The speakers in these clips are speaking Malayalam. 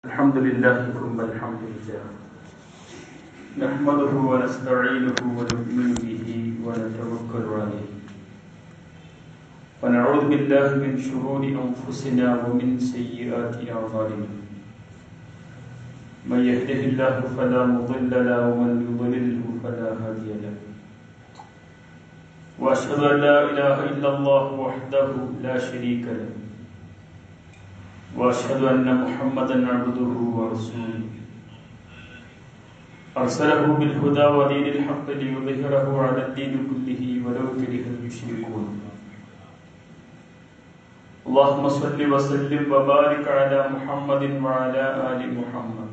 الحمد لله ثم الحمد لله نحمده ونستعينه ونؤمن به ونتوكل عليه ونعوذ بالله من شرور انفسنا ومن سيئات اعمالنا من يهده الله فلا مضل له ومن يضلله فلا هادي له واشهد ان لا اله الا الله وحده لا شريك له واشهد ان محمدا عبده ورسوله ارسله بالهدى ودين الحق ليظهره على الدين كله ولو كره المشركون اللهم صل وسلم وبارك على محمد وعلى ال محمد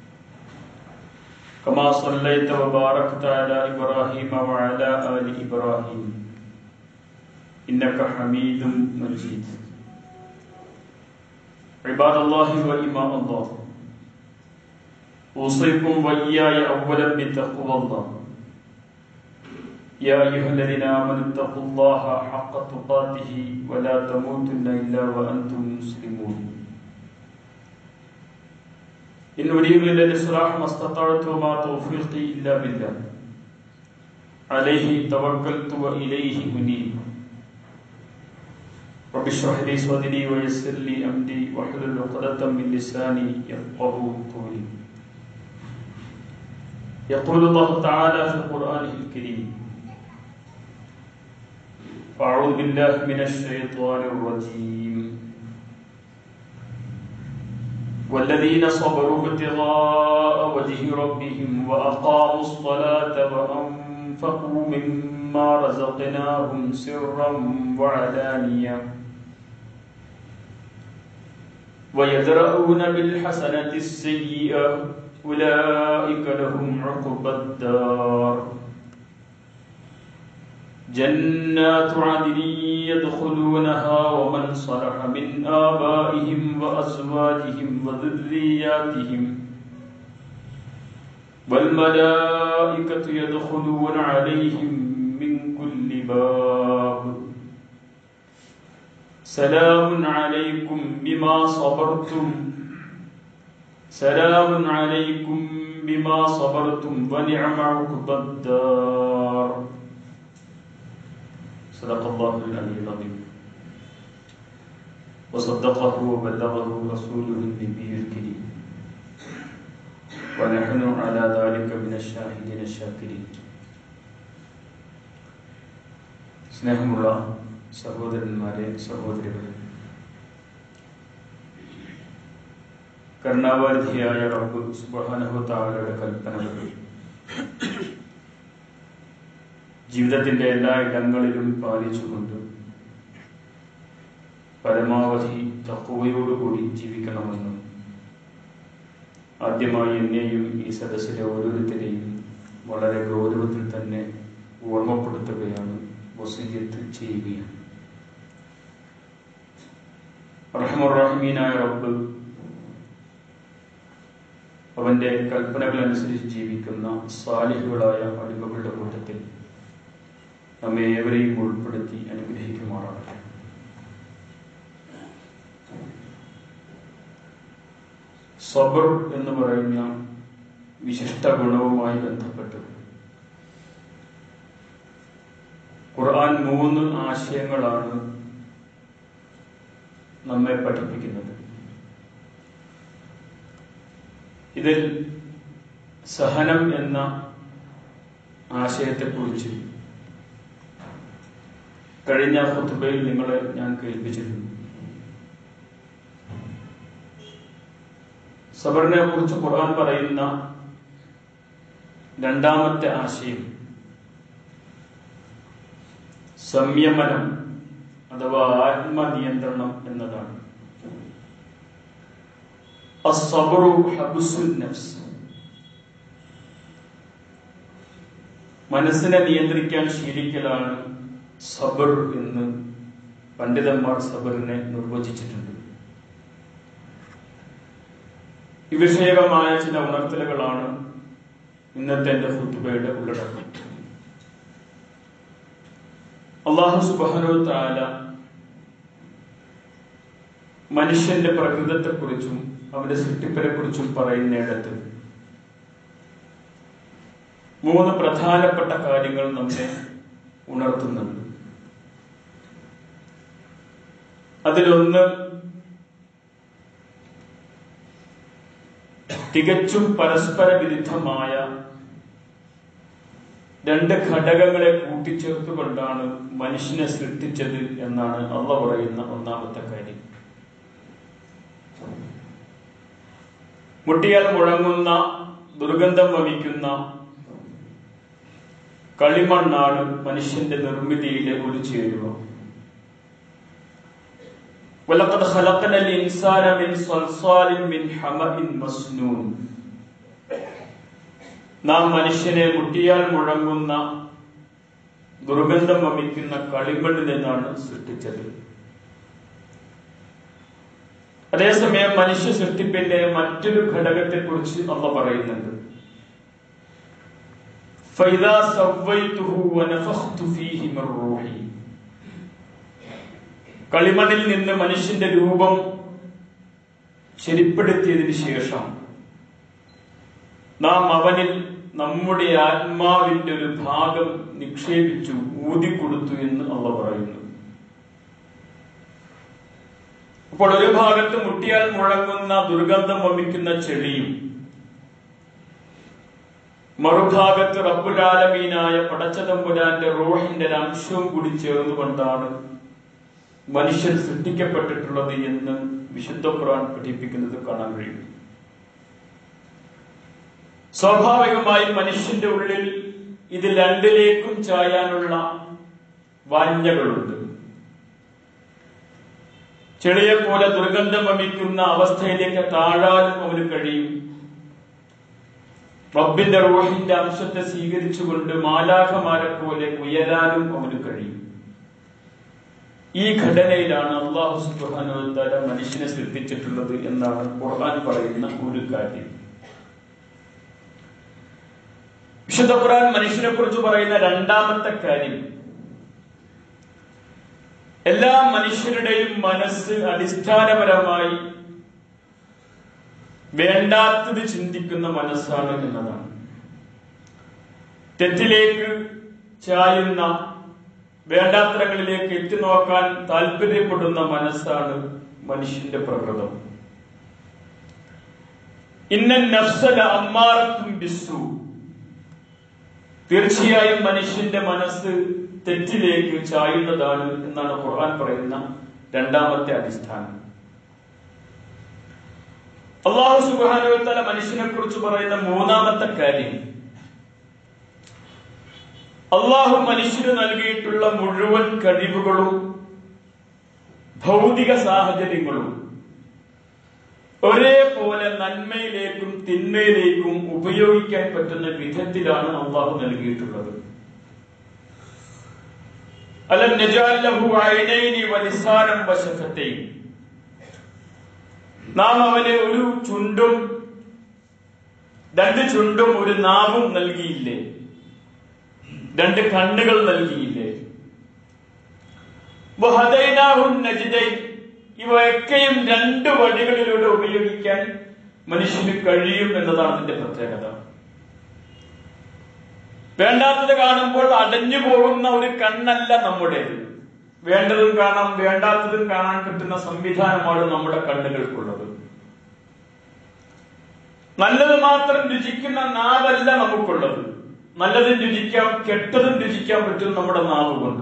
كما صليت وباركت على ابراهيم وعلى ال ابراهيم انك حميد مجيد عباد الله وإمام الله أوصيكم وإياي أولا بتقوى الله يا أيها الذين آمنوا اتقوا الله حق تقاته ولا تموتن إلا وأنتم مسلمون إن أريد إلا الإصلاح ما استطعت وما توفيقي إلا بالله عليه توكلت وإليه أنيب رب اشرح لي صدري ويسر لي امري واحلل عقدة من لساني يفقه قولي يقول الله تعالى في قرآنه الكريم أعوذ بالله من الشيطان الرجيم والذين صبروا ابتغاء وجه ربهم وأقاموا الصلاة وأنفقوا مما رزقناهم سرا وعلانية ويدرؤون بالحسنة السيئة أولئك لهم عقبى الدار جنات عدن يدخلونها ومن صلح من آبائهم وأزواجهم وذرياتهم والملائكة يدخلون عليهم من كل باب سلام عليكم بما صبرتم سلام عليكم بما صبرتم ونعم عقبى الدار صدق الله العلي العظيم وصدقه وبلغه رسوله النبي الكريم ونحن على ذلك من الشاهدين الشاكرين സ്നേഹമുള്ള സഹോദരന്മാരെ സഹോദരികളെ കരുണാവാരിധിയായ റബ്ബ് സുബാനഹു താലയുടെ കൽപ്പനകൾ ജീവിതത്തിന്റെ എല്ലാ ഇടങ്ങളിലും പാലിച്ചുകൊണ്ട് പരമാവധി തക്കുവയോടുകൂടി ജീവിക്കണമെന്നും ആദ്യമായി എന്നെയും ഈ സദസ്സിലെ ഓരോരുത്തരെയും വളരെ ഗൗരവത്തിൽ തന്നെ ഓർമ്മപ്പെടുത്തുകയാണ് വസീയത്ത് ചെയ്യുകയാണ് റഹമുറഹമീനായ റബ്ബ് അവന്റെ കൽപ്പനകൾ അനുസരിച്ച് ജീവിക്കുന്ന സാലിഹുകളായ അടിമകളുടെ കൂട്ടത്തിൽ നമ്മെ ഏവരെയും ഉൾപ്പെടുത്തി അനുഗ്രഹിക്കുമാറാകട്ടെ സബർ എന്ന് പറയുന്ന വിശിഷ്ട ഗുണവുമായി ബന്ധപ്പെട്ട് ഖുർആൻ മൂന്ന് ആശയങ്ങളാണ് നമ്മെ പഠിപ്പിക്കുന്നത് ഇതിൽ സഹനം എന്ന ആശയത്തെക്കുറിച്ച് കഴിഞ്ഞ ഹുത്തുബയിൽ നിങ്ങളെ ഞാൻ കേൾപ്പിച്ചിരുന്നു സബറിനെ കുറിച്ച് ഖുർആൻ പറയുന്ന രണ്ടാമത്തെ ആശയം സംയമനം അഥവാ ആത്മനിയന്ത്രണം എന്നതാണ് മനസ്സിനെ നിയന്ത്രിക്കാൻ ശീലിക്കലാണ് സബർ എന്ന് പണ്ഡിതന്മാർ സബറിനെ നിർവചിച്ചിട്ടുണ്ട് ഈ വിഷയകമായ ചില ഉണർത്തലുകളാണ് ഇന്നത്തെ എന്റെ ഫുത്തുബയുടെ ഉള്ളടക്കം അള്ളാഹു സുബാനോ താല മനുഷ്യന്റെ പ്രകൃതത്തെക്കുറിച്ചും അവന്റെ സൃഷ്ടിപ്പിനെ കുറിച്ചും പറയുന്നിടത്ത് മൂന്ന് പ്രധാനപ്പെട്ട കാര്യങ്ങൾ നമ്മെ ഉണർത്തുന്നുണ്ട് അതിലൊന്ന് തികച്ചും പരസ്പര വിരുദ്ധമായ രണ്ട് ഘടകങ്ങളെ കൂട്ടിച്ചേർത്തുകൊണ്ടാണ് മനുഷ്യനെ സൃഷ്ടിച്ചത് എന്നാണ് അള്ള പറയുന്ന ഒന്നാമത്തെ കാര്യം മുട്ടിയാൽ മുഴങ്ങുന്ന ദുർഗന്ധം വമിക്കുന്ന കളിമണ്ണാണ് മനുഷ്യന്റെ നിർമ്മിതിയിലെ ഒരു ചേരുവ ولقد خلقنا الإنسان من صلصال من حمأ مسنون നാം മനുഷ്യനെ മുട്ടിയാൽ മുഴങ്ങുന്ന ദുർഗന്ധം വമിക്കുന്ന കളിമണ്ണിൽ നിന്നാണ് സൃഷ്ടിച്ചത് അതേസമയം മനുഷ്യ സൃഷ്ടിപ്പിന്റെ മറ്റൊരു ഘടകത്തെ കുറിച്ച് അമ്മ പറയുന്നുണ്ട് فإذا سويته ونفخت فيه من روحي കളിമണ്ണിൽ നിന്ന് മനുഷ്യന്റെ രൂപം ശരിപ്പെടുത്തിയതിനു ശേഷം നാം അവനിൽ നമ്മുടെ ആത്മാവിന്റെ ഒരു ഭാഗം നിക്ഷേപിച്ചു ഊതിക്കൊടുത്തു എന്ന് അള്ള പറയുന്നു അപ്പോൾ ഒരു ഭാഗത്ത് മുട്ടിയാൽ മുഴങ്ങുന്ന ദുർഗന്ധം വമിക്കുന്ന ചെളിയും മറുഭാഗത്ത് റബ്ബുലാലമീനായ പടച്ചതമ്പുരാന്റെ റോഹിന്റെ ഒരു അംശവും കൂടി ചേർന്നുകൊണ്ടാണ് മനുഷ്യൻ സൃഷ്ടിക്കപ്പെട്ടിട്ടുള്ളത് എന്ന് വിശുദ്ധ ഖുർആൻ പഠിപ്പിക്കുന്നത് കാണാൻ കഴിയും സ്വാഭാവികമായും മനുഷ്യന്റെ ഉള്ളിൽ ഇത് രണ്ടിലേക്കും ചായാനുള്ള വാഞ്ഞകളുണ്ട് ചെളിയെ പോലെ ദുർഗന്ധം വമിക്കുന്ന അവസ്ഥയിലേക്ക് താഴാനും അവന് കഴിയും റബ്ബിന്റെ റോഹിന്റെ അംശത്തെ സ്വീകരിച്ചുകൊണ്ട് മാലാഖമാരെ പോലെ ഉയരാനും അവന് കഴിയും ഈ ഘടനയിലാണ് അള്ളാഹു സുബാനുത്തല മനുഷ്യനെ സൃഷ്ടിച്ചിട്ടുള്ളത് എന്നാണ് ഖുർആൻ പറയുന്ന ഒരു കാര്യം വിശുദ്ധ ഖുർആൻ മനുഷ്യനെ കുറിച്ച് പറയുന്ന രണ്ടാമത്തെ കാര്യം എല്ലാ മനുഷ്യരുടെയും മനസ്സ് അടിസ്ഥാനപരമായി വേണ്ടാത്തത് ചിന്തിക്കുന്ന മനസ്സാണ് എന്നതാണ് തെറ്റിലേക്ക് ചായുന്ന വേണ്ടാത്തരങ്ങളിലേക്ക് എത്തി നോക്കാൻ താല്പര്യപ്പെടുന്ന മനസ്സാണ് മനുഷ്യന്റെ പ്രകൃതം ഇന്ന നഫ്സല അമ്മാറത്തും ബിസ്സു തീർച്ചയായും മനുഷ്യന്റെ മനസ്സ് തെറ്റിലേക്ക് ചായുന്നതാണ് എന്നാണ് ഖുർആൻ പറയുന്ന രണ്ടാമത്തെ അടിസ്ഥാനം അള്ളാഹു സുബാനുവത്തല മനുഷ്യനെ കുറിച്ച് പറയുന്ന മൂന്നാമത്തെ കാര്യം അള്ളാഹു മനുഷ്യന് നൽകിയിട്ടുള്ള മുഴുവൻ കഴിവുകളും ഭൗതിക സാഹചര്യങ്ങളും ഒരേപോലെ നന്മയിലേക്കും തിന്മയിലേക്കും ഉപയോഗിക്കാൻ പറ്റുന്ന വിധത്തിലാണ് അള്ളാഹു നൽകിയിട്ടുള്ളത് അലം നജാലഹു ഐനൈനി വലിസാനം വശഫത്തെയും നാം അവന് ഒരു ചുണ്ടും രണ്ട് ചുണ്ടും ഒരു നാവും നൽകിയില്ലേ രണ്ട് കണ്ണുകൾ നൽകിയില്ലേ വഹദൈനാഹുൻ നജിദൈൻ ഇവയൊക്കെയും രണ്ട് വഴികളിലൂടെ ഉപയോഗിക്കാൻ മനുഷ്യന് കഴിയും എന്നതാണ് അതിന്റെ പ്രത്യേകത വേണ്ടാത്തത് കാണുമ്പോൾ അടഞ്ഞു പോകുന്ന ഒരു കണ്ണല്ല നമ്മുടേത് വേണ്ടതും കാണാം വേണ്ടാത്തതും കാണാൻ പറ്റുന്ന സംവിധാനമാണ് നമ്മുടെ കണ്ണുകൾക്കുള്ളത് നല്ലത് മാത്രം രുചിക്കുന്ന നാവല്ല നമുക്കുള്ളത് നല്ലതും രുചിക്കാം കെട്ടതും രുചിക്കാൻ പറ്റും നമ്മുടെ നാവ് കൊണ്ട്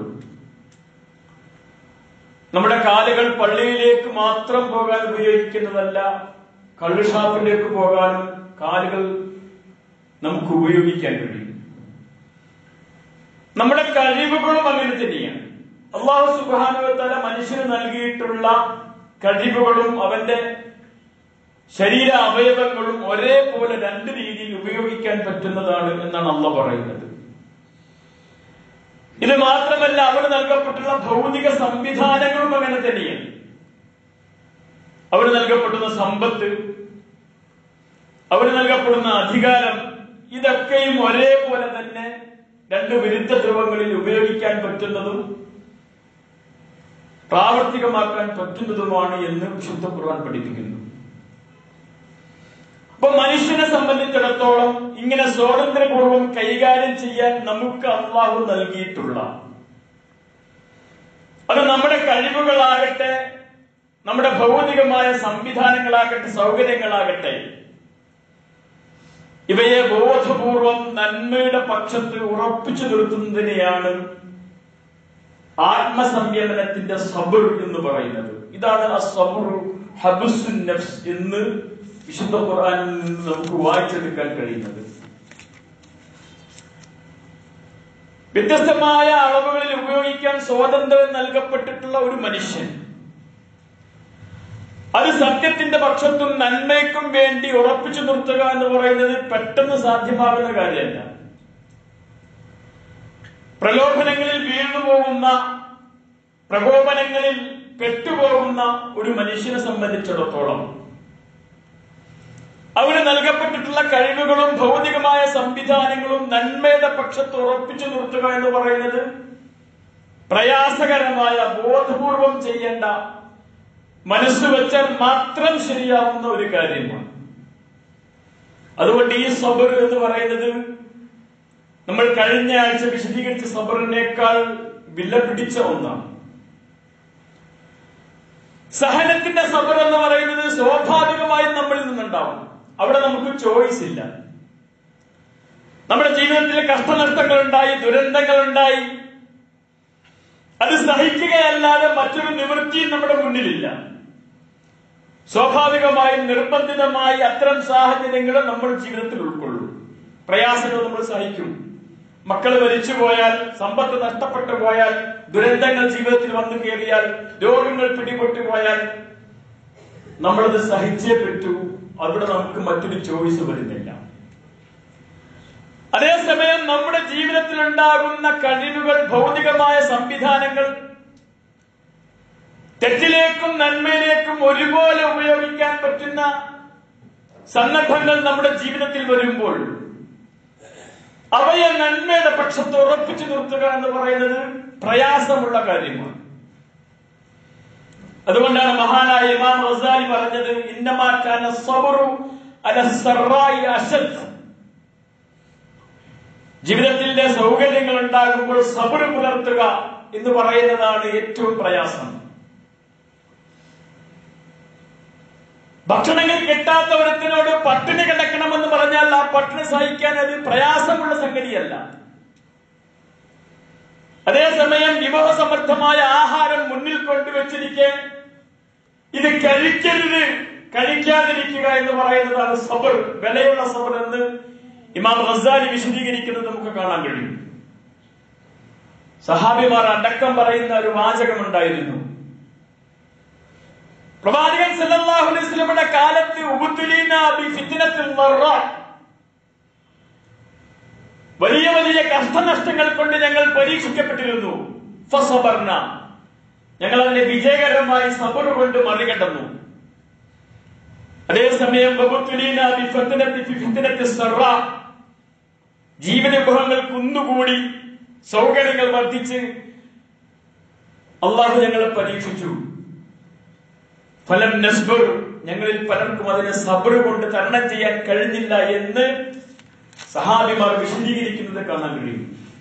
നമ്മുടെ കാലുകൾ പള്ളിയിലേക്ക് മാത്രം പോകാൻ ഉപയോഗിക്കുന്നതല്ല കള്ളുഷാപ്പിലേക്ക് പോകാനും കാലുകൾ നമുക്ക് ഉപയോഗിക്കാൻ കഴിയും നമ്മുടെ കഴിവുകളും അങ്ങനെ തന്നെയാണ് അള്ളാഹു സുബാനുവത്തല മനുഷ്യന് നൽകിയിട്ടുള്ള കഴിവുകളും അവന്റെ ശരീര അവയവങ്ങളും ഒരേപോലെ രണ്ട് രീതിയിൽ ഉപയോഗിക്കാൻ പറ്റുന്നതാണ് എന്നാണ് അള്ള പറയുന്നത് ഇത് മാത്രമല്ല അവർ നൽകപ്പെട്ടുള്ള ഭൗതിക സംവിധാനങ്ങളും അങ്ങനെ തന്നെയാണ് അവർ നൽകപ്പെടുന്ന സമ്പത്ത് അവർ നൽകപ്പെടുന്ന അധികാരം ഇതൊക്കെയും ഒരേപോലെ തന്നെ രണ്ട് വിരുദ്ധ ധ്രുവങ്ങളിൽ ഉപയോഗിക്കാൻ പറ്റുന്നതും പ്രാവർത്തികമാക്കാൻ പറ്റുന്നതുമാണ് എന്ന് വിശുദ്ധ ഖുർആൻ പഠിപ്പിക്കുന്നു ഇപ്പൊ മനുഷ്യനെ സംബന്ധിച്ചിടത്തോളം ഇങ്ങനെ സ്വാതന്ത്ര്യപൂർവ്വം കൈകാര്യം ചെയ്യാൻ നമുക്ക് അള്ളാഹു നൽകിയിട്ടുള്ള അത് നമ്മുടെ കഴിവുകളാകട്ടെ നമ്മുടെ ഭൗതികമായ സംവിധാനങ്ങളാകട്ടെ സൗകര്യങ്ങളാകട്ടെ ഇവയെ ബോധപൂർവം നന്മയുടെ പക്ഷത്ത് ഉറപ്പിച്ചു നിർത്തുന്നതിനെയാണ് ആത്മസംയമനത്തിന്റെ സബർ എന്ന് പറയുന്നത് ഇതാണ് ആ സബറു ഹബുസുൻ നഫ്സ് എന്ന് വിശുദ്ധ ഖുർആനിൽ നിന്ന് നമുക്ക് വായിച്ചെടുക്കാൻ കഴിയുന്നത് വ്യത്യസ്തമായ അളവുകളിൽ ഉപയോഗിക്കാൻ സ്വാതന്ത്ര്യം നൽകപ്പെട്ടിട്ടുള്ള ഒരു മനുഷ്യൻ അത് സത്യത്തിന്റെ പക്ഷത്തും നന്മയ്ക്കും വേണ്ടി ഉറപ്പിച്ചു നിർത്തുക എന്ന് പറയുന്നത് പെട്ടെന്ന് സാധ്യമാകുന്ന കാര്യമല്ല പ്രലോഭനങ്ങളിൽ വീണുപോകുന്ന പ്രകോപനങ്ങളിൽ പെട്ടുപോകുന്ന ഒരു മനുഷ്യനെ സംബന്ധിച്ചിടത്തോളം അവന് നൽകപ്പെട്ടിട്ടുള്ള കഴിവുകളും ഭൗതികമായ സംവിധാനങ്ങളും നന്മയുടെ പക്ഷത്ത് ഉറപ്പിച്ചു നിർത്തുക എന്ന് പറയുന്നത് പ്രയാസകരമായ ബോധപൂർവം ചെയ്യേണ്ട മനസ്സ് വെച്ചാൽ മാത്രം ശരിയാവുന്ന ഒരു കാര്യമാണ് അതുകൊണ്ട് ഈ സബർ എന്ന് പറയുന്നത് നമ്മൾ കഴിഞ്ഞ ആഴ്ച വിശദീകരിച്ച സബറിനേക്കാൾ വില പിടിച്ച ഒന്നാണ് സഹനത്തിന്റെ സബർ എന്ന് പറയുന്നത് സ്വാഭാവികമായും നമ്മളിൽ നിന്നുണ്ടാവും അവിടെ നമുക്ക് ചോയ്സ് ഇല്ല നമ്മുടെ ജീവിതത്തിൽ കഷ്ടനഷ്ടങ്ങൾ ഉണ്ടായി ദുരന്തങ്ങൾ ഉണ്ടായി അത് സഹിക്കുകയല്ലാതെ മറ്റൊരു നിവൃത്തിയും നമ്മുടെ മുന്നിലില്ല സ്വാഭാവികമായും നിർബന്ധിതമായി അത്തരം സാഹചര്യങ്ങൾ നമ്മൾ ജീവിതത്തിൽ ഉൾക്കൊള്ളും പ്രയാസങ്ങൾ നമ്മൾ സഹിക്കും മക്കൾ മരിച്ചു പോയാൽ സമ്പത്ത് നഷ്ടപ്പെട്ടു പോയാൽ ദുരന്തങ്ങൾ ജീവിതത്തിൽ വന്നു കയറിയാൽ രോഗങ്ങൾ പിടിപെട്ടു പോയാൽ നമ്മളത് സഹിച്ചേ പറ്റൂ അവിടെ നമുക്ക് മറ്റൊരു ചോയ്സ് വരുന്നില്ല അതേസമയം നമ്മുടെ ജീവിതത്തിൽ ഉണ്ടാകുന്ന കഴിവുകൾ ഭൗതികമായ സംവിധാനങ്ങൾ തെറ്റിലേക്കും നന്മയിലേക്കും ഒരുപോലെ ഉപയോഗിക്കാൻ പറ്റുന്ന സന്ദർഭങ്ങൾ നമ്മുടെ ജീവിതത്തിൽ വരുമ്പോൾ അവയെ നന്മയുടെ പക്ഷത്ത് ഉറപ്പിച്ചു നിർത്തുക എന്ന് പറയുന്നത് പ്രയാസമുള്ള കാര്യമാണ് അതുകൊണ്ടാണ് മഹാനായ ഇമാം റസാലി പറഞ്ഞത് ഇന്നമാക്കാന സബറു അല സറായി അശദ് ജീവിതത്തിന്റെ സൗകര്യങ്ങൾ ഉണ്ടാകുമ്പോൾ സബർ പുലർത്തുക എന്ന് പറയുന്നതാണ് ഏറ്റവും പ്രയാസം ഭക്ഷണങ്ങൾ കിട്ടാത്തവരത്തിനോട് പട്ടിണി കിടക്കണമെന്ന് പറഞ്ഞാൽ ആ പട്ടിണി സഹിക്കാൻ അത് പ്രയാസമുള്ള സംഗതിയല്ല അതേസമയം വിഭവസമൃദ്ധമായ ആഹാരം മുന്നിൽ കൊണ്ടുവച്ചിരിക്കെ ഇത് കഴിക്കരുത് കഴിക്കാതിരിക്കുക എന്ന് പറയുന്നതാണ് സബർ വിലയുള്ള സബർ എന്ന് ഇമാം റസാലി വിശദീകരിക്കുന്നത് നമുക്ക് കാണാൻ കഴിയും സഹാബിമാർ അടക്കം പറയുന്ന ഒരു വാചകമുണ്ടായിരുന്നു പ്രവാചകൻ സല്ലല്ലാഹു അലൈഹി വസല്ലമയുടെ കാലത്ത് ഉബുത്തുലീന ബി ഫിത്നത്തിൽ മർറ വലിയ വലിയ കഷ്ടനഷ്ടങ്ങൾ കൊണ്ട് ഞങ്ങൾ പരീക്ഷിക്കപ്പെട്ടിരുന്നു ഫസബർന ഞങ്ങൾ അതിനെ വിജയകരമായി സബർ കൊണ്ട് മറികടന്നു അതേസമയം വബുത്തുലീന ബി ഫിത്നത്തി ഫി ഫിത്നത്തി സർറ ജീവനവിഭവങ്ങൾ കുന്നുകൂടി സൗകര്യങ്ങൾ വർദ്ധിച്ച് അള്ളാഹു ഞങ്ങളെ പരീക്ഷിച്ചു ഫലം നസ്ബർ ഞങ്ങളിൽ പലർക്കും അതിനെ സബർ കൊണ്ട് തരണം ചെയ്യാൻ കഴിഞ്ഞില്ല എന്ന് സഹാബിമാർ വിശദീകരിക്കുന്നത് കാണാൻ കഴിയും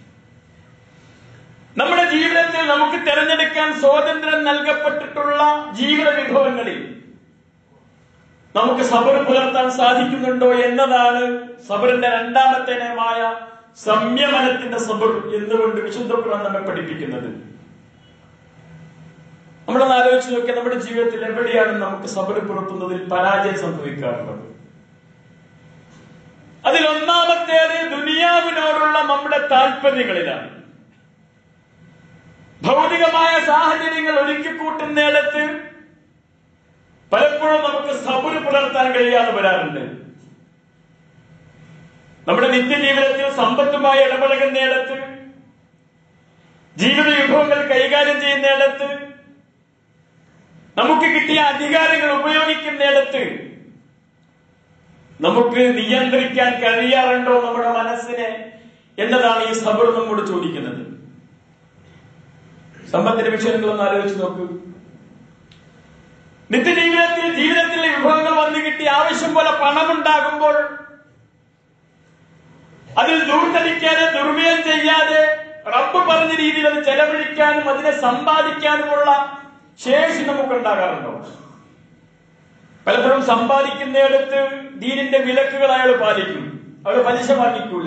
നമ്മുടെ ജീവിതത്തിൽ നമുക്ക് തിരഞ്ഞെടുക്കാൻ സ്വാതന്ത്ര്യം നൽകപ്പെട്ടിട്ടുള്ള ജീവിത വിഭവങ്ങളിൽ നമുക്ക് സബർ പുലർത്താൻ സാധിക്കുന്നുണ്ടോ എന്നതാണ് സബറിന്റെ രണ്ടാമത്തെ നയമായ സംയമനത്തിന്റെ സബർ എന്നുകൊണ്ട് വിശുദ്ധ ഖുർആൻ നമ്മെ പഠിപ്പിക്കുന്നത് നമ്മളൊന്ന് ആലോചിച്ച് നോക്കിയാൽ നമ്മുടെ ജീവിതത്തിൽ എവിടെയാണ് നമുക്ക് സബർ പുലർത്തുന്നതിൽ പരാജയം സംഭവിക്കാറുള്ളത് അതിൽ ഒന്നാമത്തേത് ദുനിയാവിനോടുള്ള നമ്മുടെ താല്പര്യങ്ങളിലാണ് ഭൗതികമായ സാഹചര്യങ്ങൾ ഒരുക്കി കൂട്ടുന്നിടത്ത് പലപ്പോഴും നമുക്ക് സബുര് പുലർത്താൻ കഴിയാതെ വരാറുണ്ട് നമ്മുടെ നിത്യജീവിതത്തിൽ സമ്പത്തുമായി ഇടപഴകുന്നിടത്ത് ജീവിത വിഭവങ്ങൾ കൈകാര്യം ചെയ്യുന്നിടത്ത് നമുക്ക് കിട്ടിയ അധികാരങ്ങൾ ഉപയോഗിക്കുന്നിടത്ത് നമുക്ക് നിയന്ത്രിക്കാൻ കഴിയാറുണ്ടോ നമ്മുടെ മനസ്സിനെ എന്നതാണ് ഈ സബർ നമ്മോട് ചോദിക്കുന്നത് സമ്പത്തിന്റെ വിഷയങ്ങളൊന്ന് ആലോചിച്ച് നോക്കൂ നിത്യജീവിതത്തിൽ ജീവിതത്തിലെ വിഭവങ്ങൾ വന്നു കിട്ടി ആവശ്യം പോലെ പണമുണ്ടാകുമ്പോൾ അതിൽ ദൂർത്തടിക്കാതെ ദുർവ്യയം ചെയ്യാതെ റബ്ബ് പറഞ്ഞ രീതിയിൽ അത് ചെലവഴിക്കാനും അതിനെ സമ്പാദിക്കാനുമുള്ള ശേഷി നമുക്കുണ്ടാകാറുണ്ടോ പലപ്പോഴും സമ്പാദിക്കുന്നിടത്ത് ദീനിന്റെ വിലക്കുകൾ അയാൾ പാലിക്കും അവർ പലിശ വാങ്ങിക്കൂല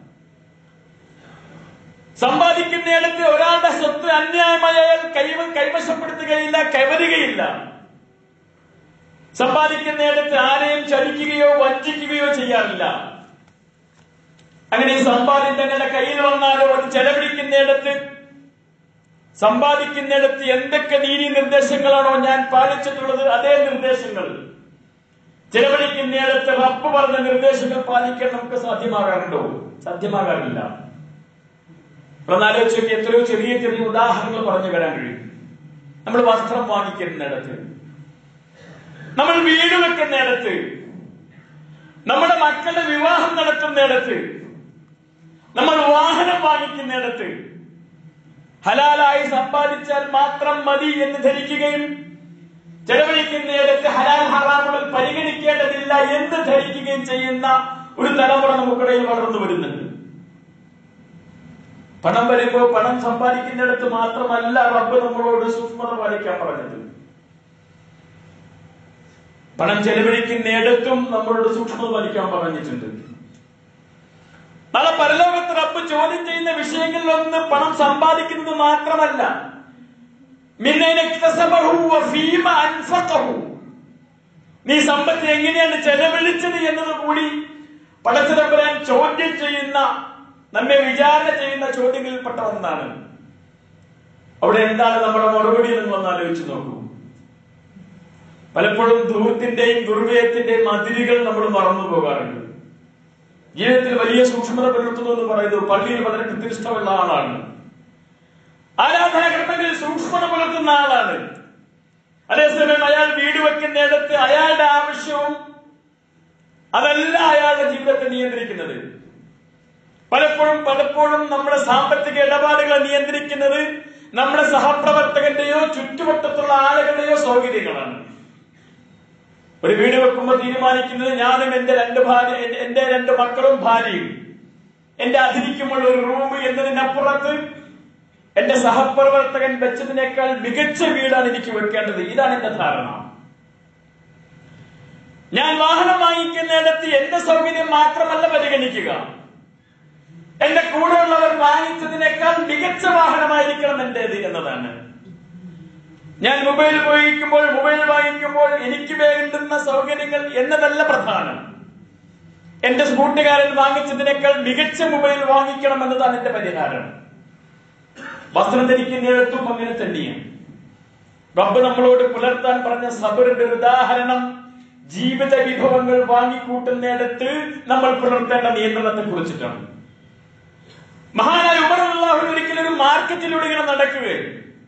സമ്പാദിക്കുന്നിടത്ത് ഒരാളുടെ സ്വത്ത് അന്യായമായി അയാൾ കൈവ കൈവശപ്പെടുത്തുകയില്ല കവരുകയില്ല സമ്പാദിക്കുന്നിടത്ത് ആരെയും ചതിക്കുകയോ വഞ്ചിക്കുകയോ ചെയ്യാറില്ല അങ്ങനെ ഈ സമ്പാദ്യം തങ്ങളുടെ കയ്യിൽ വന്നാലോ അത് ചെലവഴിക്കുന്നിടത്ത് സമ്പാദിക്കുന്നിടത്ത് എന്തൊക്കെ നീതി നിർദ്ദേശങ്ങളാണോ ഞാൻ പാലിച്ചിട്ടുള്ളത് അതേ നിർദ്ദേശങ്ങൾ ചെലവഴിക്കുന്നിടത്ത് റബ്ബ് പറഞ്ഞ നിർദ്ദേശങ്ങൾ പാലിക്കാൻ നമുക്ക് സാധ്യമാകാറുണ്ടോ സാധ്യമാകാറില്ല ഒന്ന് ആലോചിച്ച് നോക്കി എത്രയോ ചെറിയ ചെറിയ ഉദാഹരണങ്ങൾ പറഞ്ഞു വരാൻ കഴിയും നമ്മൾ വസ്ത്രം വാങ്ങിക്കുന്നിടത്ത് നമ്മൾ വീട് വെക്കുന്നിടത്ത് നമ്മുടെ മക്കളുടെ വിവാഹം നടത്തുന്നിടത്ത് നമ്മൾ വാഹനം വാങ്ങിക്കുന്നിടത്ത് ഹലാലായി സമ്പാദിച്ചാൽ മാത്രം മതി എന്ന് ധരിക്കുകയും ചെലവഴിക്കുന്നിടത്ത് ഹലാൽ ഹറാമുകൾ പരിഗണിക്കേണ്ടതില്ല എന്ന് ധരിക്കുകയും ചെയ്യുന്ന ഒരു തലമുറ നമുക്കിടയിൽ വളർന്നു വരുന്നുണ്ട് പണം വരുമ്പോ പണം സമ്പാദിക്കുന്നിടത്ത് മാത്രമല്ല റബ്ബ് നമ്മളോട് സൂക്ഷ്മത പാലിക്കാൻ പറഞ്ഞത് പണം ചെലവഴിക്കുന്നിടത്തും നമ്മളോട് സൂക്ഷ്മത പാലിക്കാൻ പറഞ്ഞിട്ടുണ്ട് നാളെ പരലോകത്ത് റബ്ബ് ചോദ്യം ചെയ്യുന്ന വിഷയങ്ങളിൽ ഒന്ന് പണം സമ്പാദിക്കുന്നത് മാത്രമല്ല നീ സമ്പത്ത് എങ്ങനെയാണ് ചെലവഴിച്ചത് എന്നത് കൂടി പടച്ചിടപ്പരാൻ ചോദ്യം ചെയ്യുന്ന നമ്മെ വിചാരണ ചെയ്യുന്ന ചോദ്യങ്ങളിൽപ്പെട്ട ഒന്നാണ് അവിടെ എന്താണ് നമ്മുടെ മറുപടി നിങ്ങളൊന്ന് ആലോചിച്ച് നോക്കൂ പലപ്പോഴും ധൂർത്തിന്റെയും ദുർവ്യയത്തിന്റെയും അതിരുകൾ നമ്മൾ മറന്നു പോകാറുണ്ട് ജീവിതത്തിൽ വലിയ സൂക്ഷ്മത പുലർത്തുന്നു എന്ന് പറയുന്നത് പള്ളിയിൽ വളരെ കൃത്യനിഷ്ഠമുള്ള ആളാണ് ആരാധനാകർമ്മങ്ങളിൽ സൂക്ഷ്മത പുലർത്തുന്ന ആളാണ് അതേസമയം അയാൾ വീട് വെക്കുന്നിടത്ത് അയാളുടെ ആവശ്യവും അതല്ല അയാളുടെ ജീവിതത്തെ നിയന്ത്രിക്കുന്നത് പലപ്പോഴും പലപ്പോഴും നമ്മുടെ സാമ്പത്തിക ഇടപാടുകളെ നിയന്ത്രിക്കുന്നത് നമ്മുടെ സഹപ്രവർത്തകന്റെയോ ചുറ്റുവട്ടത്തുള്ള ആളുകളുടെയോ സൗകര്യങ്ങളാണ് ഒരു വീട് വെക്കുമ്പോൾ തീരുമാനിക്കുന്നത് ഞാനും എന്റെ രണ്ട് ഭാര്യ എന്റെ രണ്ട് മക്കളും ഭാര്യയും എന്റെ അതിരിക്കുമുള്ള ഒരു റൂം എന്നതിനപ്പുറത്ത് എന്റെ സഹപ്രവർത്തകൻ വെച്ചതിനേക്കാൾ മികച്ച വീടാണ് എനിക്ക് വെക്കേണ്ടത് ഇതാണ് എന്റെ ധാരണ ഞാൻ വാഹനം വാങ്ങിക്കുന്നിടത്ത് എന്റെ സൗകര്യം മാത്രമല്ല പരിഗണിക്കുക എന്റെ കൂടെയുള്ളവർ വാങ്ങിച്ചതിനേക്കാൾ മികച്ച വാഹനമായിരിക്കണം എന്റേത് എന്നതാണ് ഞാൻ മൊബൈൽ ഉപയോഗിക്കുമ്പോൾ മൊബൈൽ വാങ്ങിക്കുമ്പോൾ എനിക്ക് വേണ്ടുന്ന സൗകര്യങ്ങൾ എന്നതല്ല പ്രധാനം എന്റെ കൂട്ടുകാരൻ വാങ്ങിച്ചതിനേക്കാൾ മികച്ച മൊബൈൽ വാങ്ങിക്കണം എന്നതാണ് എന്റെ പരിഹാരം വസ്ത്രം ധരിക്കുന്നിടത്തും അങ്ങനെ തന്നെയാണ് റബ്ബ് നമ്മളോട് പുലർത്താൻ പറഞ്ഞ സബറിന്റെ ഒരു ഉദാഹരണം ജീവിത വിഭവങ്ങൾ വാങ്ങിക്കൂട്ടുന്നിടത്ത് നമ്മൾ പുലർത്തേണ്ട നിയന്ത്രണത്തെ കുറിച്ചിട്ടാണ് മഹാനായ ഉമറുള്ള ഒരിക്കലും ഒരു മാർക്കറ്റിലൂടെ ഇങ്ങനെ നടക്കുകയും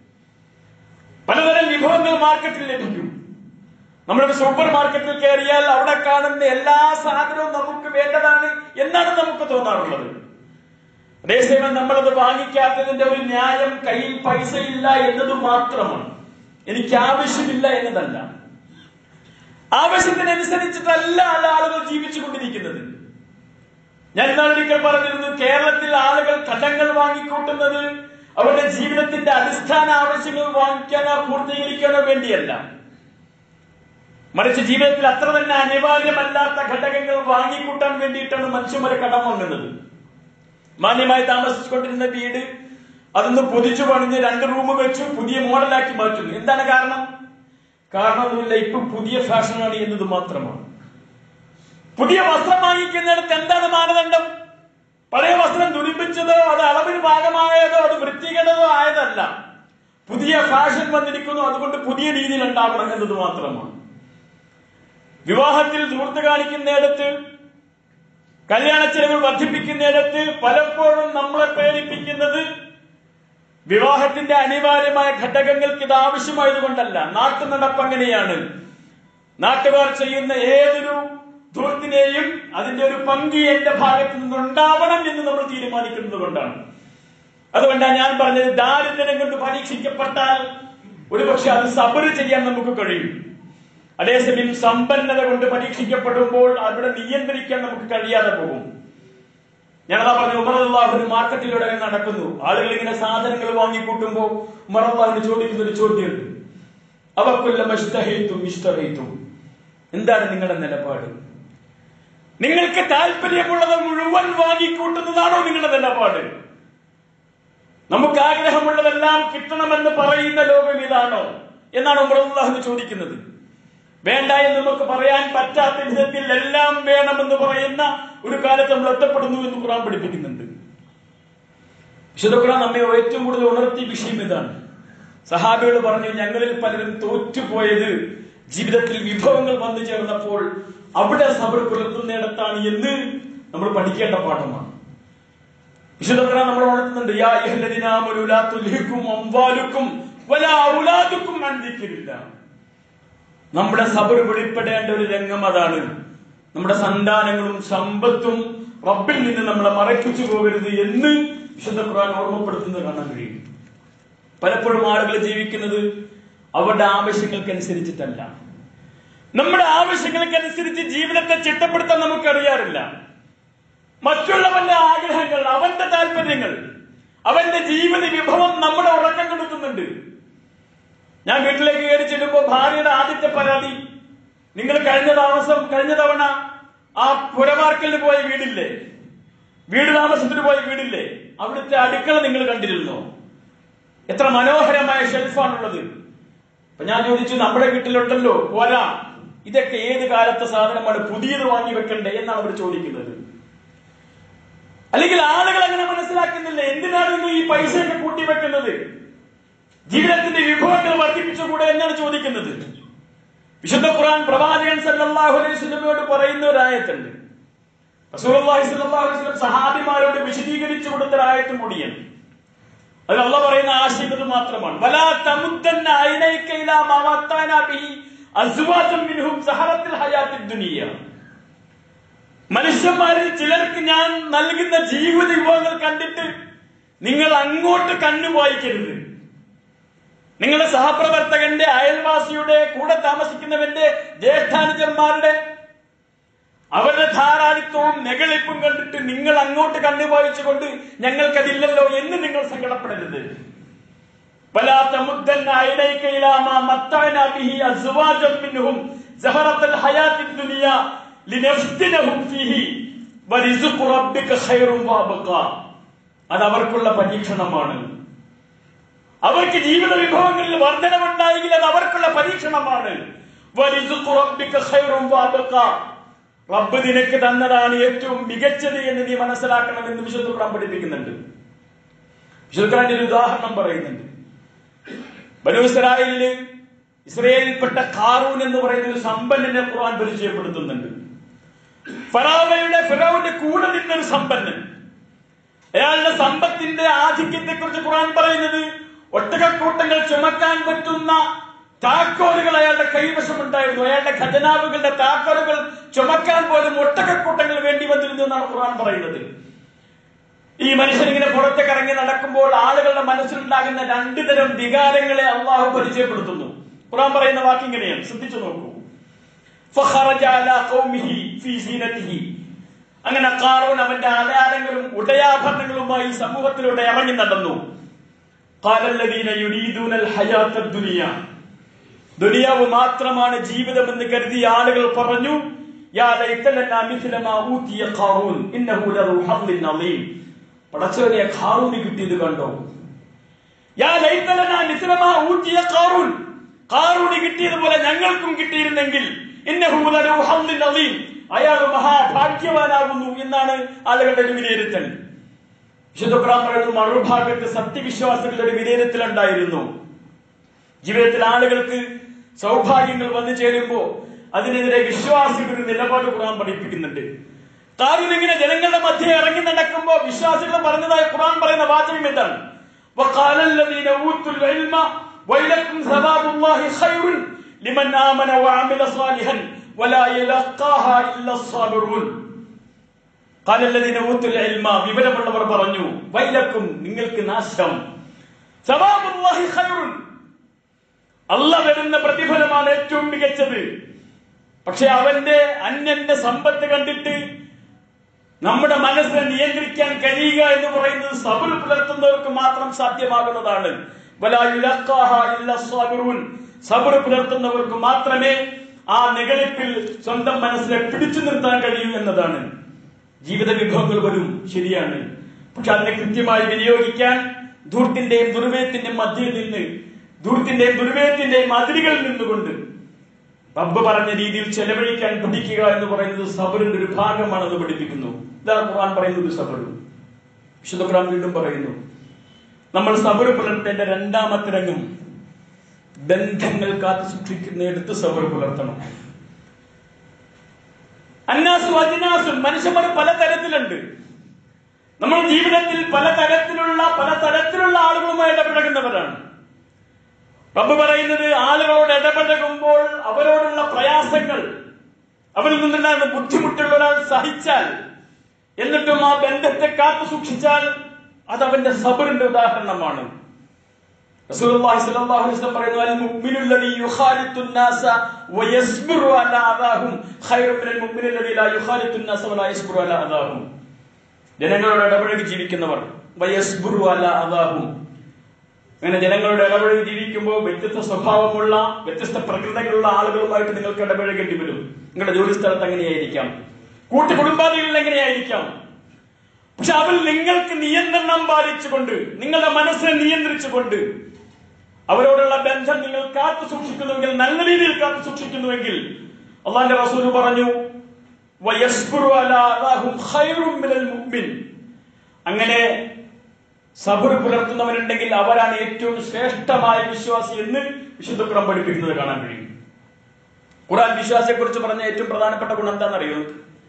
പലതരം വിഭവങ്ങൾ മാർക്കറ്റിൽ ലഭിക്കും നമ്മളൊരു സൂപ്പർ മാർക്കറ്റിൽ കയറിയാൽ അവിടെ കാണുന്ന എല്ലാ സാധനവും നമുക്ക് വേണ്ടതാണ് എന്നാണ് നമുക്ക് തോന്നാറുള്ളത് അതേസമയം നമ്മളത് വാങ്ങിക്കാത്തതിന്റെ ഒരു ന്യായം കയ്യിൽ പൈസ ഇല്ല എന്നത് മാത്രമാണ് എനിക്ക് ആവശ്യമില്ല എന്നതല്ല ആവശ്യത്തിനനുസരിച്ചിട്ടല്ല ആളുകൾ ജീവിച്ചു കൊണ്ടിരിക്കുന്നത് ഞാൻ ഇന്നാളൊരിക്കൽ പറഞ്ഞിരുന്നു കേരളത്തിൽ ആളുകൾ കടങ്ങൾ വാങ്ങിക്കൂട്ടുന്നത് അവരുടെ ജീവിതത്തിന്റെ അടിസ്ഥാന ആവശ്യങ്ങൾ വാങ്ങിക്കാനോ പൂർത്തീകരിക്കാനോ വേണ്ടിയല്ല മറിച്ച് ജീവിതത്തിൽ അത്ര തന്നെ അനിവാര്യമല്ലാത്ത ഘടകങ്ങൾ വാങ്ങിക്കൂട്ടാൻ വേണ്ടിയിട്ടാണ് മനുഷ്യന്മാരെ കടം വാങ്ങുന്നത് മാന്യമായി താമസിച്ചുകൊണ്ടിരുന്ന വീട് അതൊന്ന് പൊതിച്ചു പണിഞ്ഞ് രണ്ട് റൂം വെച്ചു പുതിയ മോഡലാക്കി മാറ്റുന്നു എന്താണ് കാരണം കാരണമൊന്നുമില്ല ഇപ്പൊ പുതിയ ഫാഷനാണ് എന്നത് മാത്രമാണ് പുതിയ വസ്ത്രം വാങ്ങിക്കുന്നിടത്ത് എന്താണ് മാനദണ്ഡം പഴയ വസ്ത്രം തുണിപ്പിച്ചതോ അത് അളവിന് ഭാഗമായതോ അത് വൃത്തികേടതോ ആയതല്ല പുതിയ ഫാഷൻ വന്നിരിക്കുന്നു അതുകൊണ്ട് പുതിയ രീതിയിൽ ഉണ്ടാവണം എന്നത് മാത്രമാണ് വിവാഹത്തിൽ ദൂർത്ത് കാണിക്കുന്നിടത്ത് കല്യാണ ചെലവ് വർദ്ധിപ്പിക്കുന്നിടത്ത് പലപ്പോഴും നമ്മളെ പ്രേരിപ്പിക്കുന്നത് വിവാഹത്തിന്റെ അനിവാര്യമായ ഘടകങ്ങൾക്ക് ഇത് ആവശ്യമായതുകൊണ്ടല്ല നാട്ടു നടപ്പ് അങ്ങനെയാണ് നാട്ടുകാർ ചെയ്യുന്ന ഏതൊരു ധൂർത്തിനെയും അതിന്റെ ഒരു പങ്കി എന്റെ ഭാഗത്ത് നിന്നുണ്ടാവണം എന്ന് നമ്മൾ തീരുമാനിക്കുന്നത് കൊണ്ടാണ് അതുകൊണ്ടാണ് ഞാൻ പറഞ്ഞത് ദാരിദ്ര്യം കൊണ്ട് പരീക്ഷിക്കപ്പെട്ടാൽ ഒരുപക്ഷെ അത് സബറ് ചെയ്യാൻ നമുക്ക് കഴിയും അതേസമയം സമ്പന്നത കൊണ്ട് പരീക്ഷിക്കപ്പെടുമ്പോൾ അവിടെ നിയന്ത്രിക്കാൻ നമുക്ക് കഴിയാതെ പോകും ഞാനതാ പറഞ്ഞു ഉമർ അള്ളാഹുന് മാർക്കറ്റിലൂടെ ഇങ്ങനെ നടക്കുന്നു ആളുകൾ ഇങ്ങനെ സാധനങ്ങൾ വാങ്ങിക്കൂട്ടുമ്പോ ഉമർ അള്ളാഹുന് ചോദിക്കുന്ന ഒരു ചോദ്യമുണ്ട് അവക്കൊല്ലം ഇഷ്ടഹേത്തും ഇഷ്ടഹേത്തും എന്താണ് നിങ്ങളുടെ നിലപാട് നിങ്ങൾക്ക് താല്പര്യമുള്ളത് മുഴുവൻ വാങ്ങിക്കൂട്ടുന്നതാണോ നിങ്ങളുടെ നിലപാട് നമുക്ക് ആഗ്രഹമുള്ളതെല്ലാം കിട്ടണമെന്ന് പറയുന്ന ലോകം ഇതാണോ എന്നാണ് ഉമർ അള്ളാഹുന് ചോദിക്കുന്നത് വേണ്ട എന്ന് നമുക്ക് പറയാൻ പറ്റാത്ത വിധത്തിൽ എല്ലാം വേണമെന്ന് പറയുന്ന ഒരു കാലത്ത് നമ്മൾ എത്തപ്പെടുന്നു എന്ന് ഖുറാൻ പഠിപ്പിക്കുന്നുണ്ട് വിശുദ്ധ ഖുറാൻ നമ്മെ ഏറ്റവും കൂടുതൽ ഉണർത്തിയ വിഷയം ഇതാണ് സഹാബികൾ പറഞ്ഞു ഞങ്ങളിൽ പലരും തോറ്റുപോയത് ജീവിതത്തിൽ വിഭവങ്ങൾ വന്നു ചേർന്നപ്പോൾ അവിടെ സബർ പുലർത്തുന്നിടത്താണ് എന്ന് നമ്മൾ പഠിക്കേണ്ട പാഠമാണ് വിശുദ്ധ ഖുറാൻ നമ്മൾ ഉണർത്തുന്നുണ്ട് യാ അയ്യുഹല്ലദീന ആമനൂ ലാ തുൽഹിക്കും അംവാലുക്കും വലാ ഔലാദുക്കും അൻ ദിക്രില്ലാ നമ്മുടെ സബർ വെളിപ്പെടേണ്ട ഒരു രംഗം അതാണ് നമ്മുടെ സന്താനങ്ങളും സമ്പത്തും റബ്ബിൽ നിന്ന് നമ്മളെ മറക്കിച്ചു പോകരുത് എന്ന് വിശുദ്ധ ഖുർആൻ ഓർമ്മപ്പെടുത്തുന്നത് കാണാൻ കഴിയും പലപ്പോഴും ആളുകൾ ജീവിക്കുന്നത് അവരുടെ ആവശ്യങ്ങൾക്കനുസരിച്ചിട്ടല്ല നമ്മുടെ ആവശ്യങ്ങൾക്കനുസരിച്ച് ജീവിതത്തെ ചിട്ടപ്പെടുത്താൻ നമുക്ക് അറിയാറില്ല മറ്റുള്ളവന്റെ ആഗ്രഹങ്ങൾ അവന്റെ താല്പര്യങ്ങൾ അവന്റെ ജീവിത വിഭവം നമ്മുടെ ഉറക്കം കെടുത്തുന്നുണ്ട് ഞാൻ വീട്ടിലേക്ക് കയറി ചെല്ലുമ്പോ ഭാര്യയുടെ ആദ്യത്തെ പരാതി നിങ്ങൾ കഴിഞ്ഞ താമസം കഴിഞ്ഞ തവണ ആ പുരമാർക്കലിന് പോയ വീടില്ലേ വീട് താമസത്തിന് പോയ വീടില്ലേ അവിടുത്തെ അടുക്കള നിങ്ങൾ കണ്ടിരുന്നോ എത്ര മനോഹരമായ ഷെൽഫാണുള്ളത് അപ്പൊ ഞാൻ ചോദിച്ചു നമ്മുടെ വീട്ടിലുണ്ടല്ലോ പോരാ ഇതൊക്കെ ഏത് കാലത്തെ സാധനമാണ് പുതിയത് വാങ്ങി വെക്കണ്ടേ എന്നാണ് അവർ ചോദിക്കുന്നത് അല്ലെങ്കിൽ ആളുകൾ അങ്ങനെ മനസ്സിലാക്കുന്നില്ല എന്തിനാണ് നിങ്ങൾ ഈ പൈസയൊക്കെ കൂട്ടി വെക്കുന്നത് ജീവിതത്തിന്റെ വിഭവങ്ങൾ വർദ്ധിപ്പിച്ചുകൂടെ എന്നാണ് ചോദിക്കുന്നത് വിശുദ്ധ ഖുർആൻ പ്രവാചകൻ സല്ലല്ലാഹു അലൈഹി വസല്ലമയോട് പറയുന്ന ഒരു ആയത്തുണ്ട് റസൂലുള്ളാഹി സ്വല്ലല്ലാഹു അലൈഹി വസല്ലം സഹാബിമാരോട് വിശദീകരിച്ചു കൊടുത്ത ഒരു ആയത്തും കൂടിയാണ് അത് അള്ള പറയുന്ന ആശയം ഇത് മാത്രമാണ് വലാ തമുദ്ദന്ന ഐനൈക ഇലാ മാ മത്താനാ ബിഹി അസ്വാജം മിൻഹും സഹറത്തിൽ ഹയാത്തിദ് ദുനിയ മനുഷ്യന്മാരിൽ ചിലർക്ക് ഞാൻ നൽകുന്ന ജീവിത വിഭവങ്ങൾ കണ്ടിട്ട് നിങ്ങൾ അങ്ങോട്ട് കണ്ണു വായിക്കരുത് നിങ്ങളുടെ സഹപ്രവർത്തകന്റെ അയൽവാസിയുടെ കൂടെ താമസിക്കുന്നവന്റെ ജ്യേഷ്ഠാനുജന്മാരുടെ അവരുടെ ധാരാളിത്വവും നെകളിപ്പും കണ്ടിട്ട് നിങ്ങൾ അങ്ങോട്ട് കണ്ണു വായിച്ചുകൊണ്ട് ഞങ്ങൾക്കതില്ലല്ലോ എന്ന് നിങ്ങൾ സങ്കടപ്പെടരുത് ولا تمدن عينيك إلى ما متعنا به أزواجا منهم زهرة الحياة الدنيا لنفتنهم فيه ورزق ربك خير وابقى അത് അവർക്കുള്ള പരീക്ഷണമാണ് അവർക്ക് ജീവിത വിഭവങ്ങളിൽ വർധനമുണ്ടായെങ്കിൽ അത് അവർക്കുള്ള പരീക്ഷണമാണ് വരിസുഖു റബ്ബിക ഖൈറും വഅബ്ഖ. റബ്ബ് നിനക്ക് തന്നതാണ് ഏറ്റവും മികച്ചത് എന്ന് നീ മനസ്സിലാക്കണമെന്ന് വിശുദ്ധ ഖുർആൻ പഠിപ്പിക്കുന്നുണ്ട് വിശുദ്ധ ഖുർആൻ ഒരു ഉദാഹരണം പറയുന്നുണ്ട് ബനു ഇസ്രായേലില് ഇസ്രയേലിൽപ്പെട്ട കാറൂൻ എന്ന് പറയുന്ന ഒരു സമ്പന്നനെ ഖുർആൻ പരിചയപ്പെടുത്തുന്നുണ്ട് ഫറാവയുടെ ഫിറോവിന്റെ കൂടെ നിന്നൊരു സമ്പന്നൻ അയാളുടെ സമ്പത്തിന്റെ ആധിക്യത്തെ കുറിച്ച് ഖുർആൻ പറയുന്നത് ഒട്ടകക്കൂട്ടങ്ങൾ ചുമക്കാൻ പറ്റുന്ന താക്കോലുകൾ അയാളുടെ കൈവശമുണ്ടായിരുന്നു അയാളുടെ ഖജനാവുകളുടെ താക്കോലുകൾ ചുമക്കാൻ പോലും ഒട്ടകക്കൂട്ടങ്ങൾ വേണ്ടി വന്നിരുന്നു എന്നാണ് ഖുർആൻ പറയുന്നത് ഈ മനുഷ്യൻ ഇങ്ങനെ പുറത്തേക്ക് ഇറങ്ങി നടക്കുമ്പോൾ ആളുകളുടെ മനസ്സിലുണ്ടാകുന്ന രണ്ടു തരം വികാരങ്ങളെ അള്ളാഹു പരിചയപ്പെടുത്തുന്നു ഖുർആൻ പറയുന്ന വാക്ക് ഇങ്ങനെയാണ് ശ്രദ്ധിച്ചു നോക്കൂ فخرج على قومه في زينته അങ്ങനെ കാറൂൻ അവന്റെ ആധാരങ്ങളും ഉടയാഭരണങ്ങളുമായി സമൂഹത്തിലൂടെ ഇറങ്ങി നടന്നു قال الذين يريدون الحياة الدنيا ദുനിയാവ് മാത്രമാണ് ജീവിതമെന്ന് കരുതിയ ആളുകൾ പറഞ്ഞു യാ ലൈത ലനാ മിഥ്ല മാ ഊതിയ ഖാറൂൻ ഇന്നഹു ലദു ഹദ്ദിൻ അളീം പടച്ചവനെ ഖാറൂന് കിട്ടിയത് കണ്ടോ യാ ലൈത ലനാ മിഥ്ല മാ ഊതിയ ഖാറൂൻ ഖാറൂന് കിട്ടിയതുപോലെ ഞങ്ങൾക്കും കിട്ടിയിരുന്നെങ്കിൽ ഇന്നഹു ലദു ഹദ്ദിൻ അളീം അയാൾ മഹാഭാഗ്യവാനാകുന്നു എന്നാണ് ആളുകളുടെ ഒരു വിലയിരുത്തൽ വിശുദ്ധ ഖുർആൻ പറയുന്നു മറുഭാഗത്ത് സത്യവിശ്വാസികളുടെ ഒരു വിലയിരുത്തൽ ഉണ്ടായിരുന്നു ജീവിതത്തിൽ ആളുകൾക്ക് സൗഭാഗ്യങ്ങൾ വന്നു ചേരുമ്പോ അതിനെതിരെ വിശ്വാസികൾ ഒരു നിലപാട് ഖുർആൻ പഠിപ്പിക്കുന്നുണ്ട് കാര്യം ഇങ്ങനെ ജനങ്ങളുടെ മധ്യ ഇറങ്ങി നടക്കുമ്പോ വിശ്വാസികൾ പറഞ്ഞതായി ഖുർആൻ പറയുന്ന വാചകം എന്താണ് وقال الذين اوتوا العلم ويلكم ثواب الله خير لمن آمن وعمل صالحا ولا يلقاها إلا الصابرون قال الذين اوتوا العلم വിവരമുള്ളവർ പറഞ്ഞു വൈലക്കും നിങ്ങൾക്ക് നാശം സവാബുല്ലാഹി ഖൈറുൻ അല്ല വരുന്ന പ്രതിഫലമാണ് ഏറ്റവും മികച്ചത് പക്ഷെ അവന്റെ അന്യന്റെ സമ്പത്ത് കണ്ടിട്ട് നമ്മുടെ മനസ്സിനെ നിയന്ത്രിക്കാൻ കഴിയുക എന്ന് പറയുന്നത് സബർ പുലർത്തുന്നവർക്ക് മാത്രം സാധ്യമാകുന്നതാണ് വലാ യുലഖാഹ ഇല്ല സ്വാബിറൂൻ. സബർ പുലർത്തുന്നവർക്ക് മാത്രമേ ആ നിഗളിപ്പിൽ സ്വന്തം മനസ്സിനെ പിടിച്ചു നിർത്താൻ കഴിയൂ എന്നതാണ് ജീവിത വിഭവങ്ങൾ വരും ശരിയാണ് പക്ഷെ അതിനെ കൃത്യമായി വിനിയോഗിക്കാൻ ധൂർത്തിന്റെയും ദുർവ്യയത്തിന്റെയും മധ്യയിൽ നിന്ന് ധൂർത്തിന്റെയും ദുർവ്യയത്തിന്റെയും അതിരുകളിൽ നിന്നുകൊണ്ട് റബ്ബ് പറഞ്ഞ രീതിയിൽ ചെലവഴിക്കാൻ പഠിക്കുക എന്ന് പറയുന്നത് സബറിന്റെ ഒരു ഭാഗമാണെന്ന് പഠിപ്പിക്കുന്നു ഇതാണ് ഖുർആൻ പറയുന്നത് സബർ വിശുദ്ധ ഖുർആൻ വീണ്ടും പറയുന്നു നമ്മൾ സബർ പുലർത്തേണ്ട രണ്ടാമത്തെ രംഗം ബന്ധങ്ങൾ കാത്തു സൂക്ഷിക്കുന്നിടത്ത് സബർ പുലർത്തണം അന്നാസും അജിനാസും മനുഷ്യന്മാർ പല തരത്തിലുണ്ട് നമ്മൾ ജീവിതത്തിൽ പല തരത്തിലുള്ള പല തരത്തിലുള്ള ആളുകളുമായി ഇടപഴകുന്നവരാണ് റബ്ബ് പറയുന്നത് ആളുകളോട് ഇടപഴകുമ്പോൾ അവരോടുള്ള പ്രയാസങ്ങൾ അവരിൽ നിന്നുണ്ടാകുന്ന ബുദ്ധിമുട്ടുള്ള ഒരാൾ സഹിച്ചാൽ എന്നിട്ടും ആ ബന്ധത്തെ കാത്തു സൂക്ഷിച്ചാൽ അത് അവന്റെ സബറിന്റെ ഉദാഹരണമാണ് റസൂലുള്ളാഹി സ്വല്ലല്ലാഹു അലൈഹി വസല്ലം പറയുന്നു അൽ മുഅ്മിനു അല്ലദീ യുഖാലിത്തു الناس വയസ്ബിറു അലാ അദാഹും ഖൈറു മിനൽ മുഅ്മിനി അല്ലദീ ലാ യുഖാലിത്തു الناس വലാ യസ്ബിറു അലാ അദാഹും ജനങ്ങളോട് ഇടപഴകി ജീവിക്കുന്നവർ വയസ്ബിറു അലാ അദാഹും അങ്ങനെ ജനങ്ങളുടെ ഇടപഴകി ജീവിക്കുമ്പോൾ വ്യത്യസ്ത സ്വഭാവമുള്ള വ്യത്യസ്ത പ്രകൃതങ്ങളുള്ള ആളുകളുമായിട്ട് നിങ്ങൾക്ക് ഇടപഴകേണ്ടി വരും നിങ്ങളുടെ ജോലി സ്ഥലത്ത് എങ്ങനെയായിരിക്കാം കൂട്ടു കുടുംബാദികളിൽ എങ്ങനെയായിരിക്കാം പക്ഷെ അവൾ നിങ്ങൾക്ക് നിയന്ത്രണം പാലിച്ചുകൊണ്ട് നിങ്ങളുടെ മനസ്സിനെ നിയന്ത്രിച്ചുകൊണ്ട് അവരോടുള്ള ബന്ധം നിങ്ങൾ കാത്തു സൂക്ഷിക്കുന്നുവെങ്കിൽ നല്ല രീതിയിൽ കാത്തു സൂക്ഷിക്കുന്നുവെങ്കിൽ അള്ളാന്റെ റസൂൽ പറഞ്ഞു "വയസ്ബിറു അലാ അദാഹും ഖൈറും മിനൽ മുഅ്മിൻ." അങ്ങനെ സബർ പുലർത്തുന്നവരുണ്ടെങ്കിൽ അവരാണ് ഏറ്റവും ശ്രേഷ്ഠമായ വിശ്വാസി എന്ന് വിശുദ്ധ ഖുർആൻ പഠിപ്പിക്കുന്നത് കാണാൻ കഴിയും ഖുർആൻ വിശ്വാസിയെ കുറിച്ച് പറഞ്ഞ ഏറ്റവും പ്രധാനപ്പെട്ട ഗുണം എന്താണെന്നറിയോ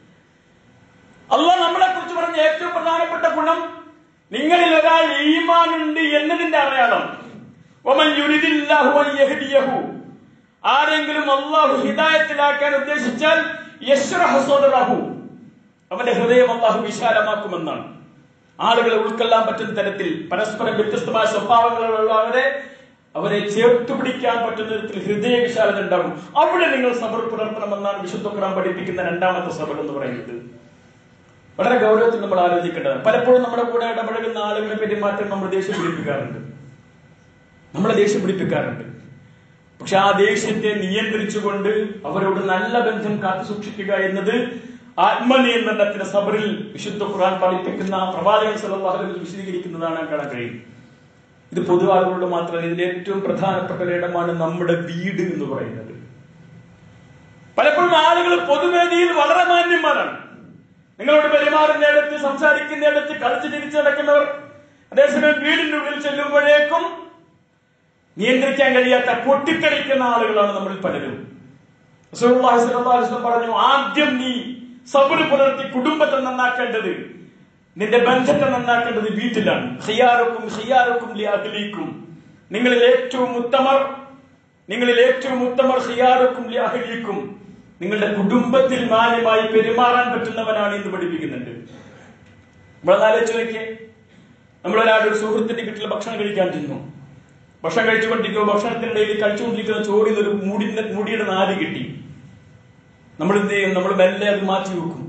അള്ളാഹ് നമ്മളെ കുറിച്ച് പറഞ്ഞ ഏറ്റവും പ്രധാനപ്പെട്ട ഗുണം നിങ്ങളിൽ ഒരാൾ ഈമാനുണ്ട് എന്നതിന്റെ അടയാളം ഒമൻ യുരിദില്ലാഹു അൻ യഹ്ദിയഹു ആരെങ്കിലും അള്ളാഹു ഹിദായത്തിലാക്കാൻ ഉദ്ദേശിച്ചാൽ യശ്റഹു സദറഹു അവന്റെ ഹൃദയം അള്ളാഹു വിശാലമാക്കുമെന്നാണ് ആളുകളെ ഉൾക്കൊള്ളാൻ പറ്റുന്ന തരത്തിൽ പരസ്പരം വ്യത്യസ്തമായ സ്വഭാവങ്ങളുള്ളവരെ അവരെ ചേർത്തു പിടിക്കാൻ പറ്റുന്ന തരത്തിൽ ഹൃദയ വിശാലത ഉണ്ടാകും അവിടെ നിങ്ങൾ സബർ പുലർത്തണമെന്നാണ് വിശുദ്ധ ഖുർആൻ പഠിപ്പിക്കുന്ന രണ്ടാമത്തെ സബർ എന്ന് പറയുന്നത് വളരെ ഗൗരവത്തിൽ നമ്മൾ ആലോചിക്കേണ്ടതാണ് പലപ്പോഴും നമ്മുടെ കൂടെ ഇടപഴകുന്ന ആളുകളെ പെരുമാറ്റം നമ്മൾ ദേഷ്യം പിടിപ്പിക്കാറുണ്ട് നമ്മളെ ദേഷ്യം പിടിപ്പിക്കാറുണ്ട് പക്ഷെ ആ ദേഷ്യത്തെ നിയന്ത്രിച്ചുകൊണ്ട് അവരോട് നല്ല ബന്ധം കാത്തു സൂക്ഷിക്കുക എന്നത് ആത്മനിയന്ത്രണത്തിന് സബറിൽ വിശുദ്ധ ഖുർആൻ പഠിപ്പിക്കുന്ന പ്രവാചകൻ സല്ലല്ലാഹു അലൈഹി വസല്ലം വിശദീകരിക്കുന്നതാണ് കാണാൻ കഴിയും ഇത് പൊതു ആളുകളോട് മാത്രമല്ല ഇതിൽ ഏറ്റവും പ്രധാനപ്പെട്ട ഒരിടമാണ് നമ്മുടെ വീട് എന്ന് പറയുന്നത് പലപ്പോഴും ആളുകൾ പൊതുവേദിയിൽ വളരെ മാന്യന്മാരാണ് നിങ്ങളോട് പെരുമാറുന്നിടത്ത് സംസാരിക്കുന്നിടത്ത് കളിച്ച് തിരിച്ചു നടക്കുന്നവർ അതേസമയം വീടിന്റെ ഉള്ളിൽ ചെല്ലുമ്പോഴേക്കും നിയന്ത്രിക്കാൻ കഴിയാത്ത പൊട്ടിത്തെറിക്കുന്ന ആളുകളാണ് നമ്മളിൽ പലരും റസൂലുള്ളാഹി സ്വല്ലല്ലാഹു അലൈഹി വസല്ലം പറഞ്ഞു ആദ്യം നീ സബർ പുലർത്തി കുടുംബത്തെ നന്നാക്കേണ്ടത് നിന്റെ ബന്ധത്തെ നന്നാക്കേണ്ടത് വീട്ടിലാണ് ഖിയാറുക്കും ഖിയാറുക്കും ലിഅഹ്ലിക്കും നിങ്ങളിൽ ഏറ്റവും ഉത്തമർ നിങ്ങളിൽ ഏറ്റവും ഉത്തമർ ഖിയാറുക്കും ലിഅഹ്ലിക്കും നിങ്ങളുടെ കുടുംബത്തിൽ മാന്യമായി പെരുമാറാൻ പറ്റുന്നവനാണ് എന്ന് പഠിപ്പിക്കുന്നുണ്ട് നമ്മളെ ആലോചിച്ച് നോക്കിയേ നമ്മളൊരാളുടെ ഒരു സുഹൃത്തിന്റെ വീട്ടിൽ ഭക്ഷണം കഴിക്കാൻ ചെന്നു ഭക്ഷണം കഴിച്ചുകൊണ്ടിരിക്കുമ്പോൾ ഭക്ഷണത്തിനിടയിൽ കഴിച്ചുകൊണ്ടിരിക്കുന്ന ചോറിൽ നിന്ന് ഒരു മുടിന്റെ മുടിയുടെ നാല് കിട്ടി നമ്മൾ എന്ത് ചെയ്യും നമ്മൾ മെല്ലെ അത് മാറ്റി വെക്കും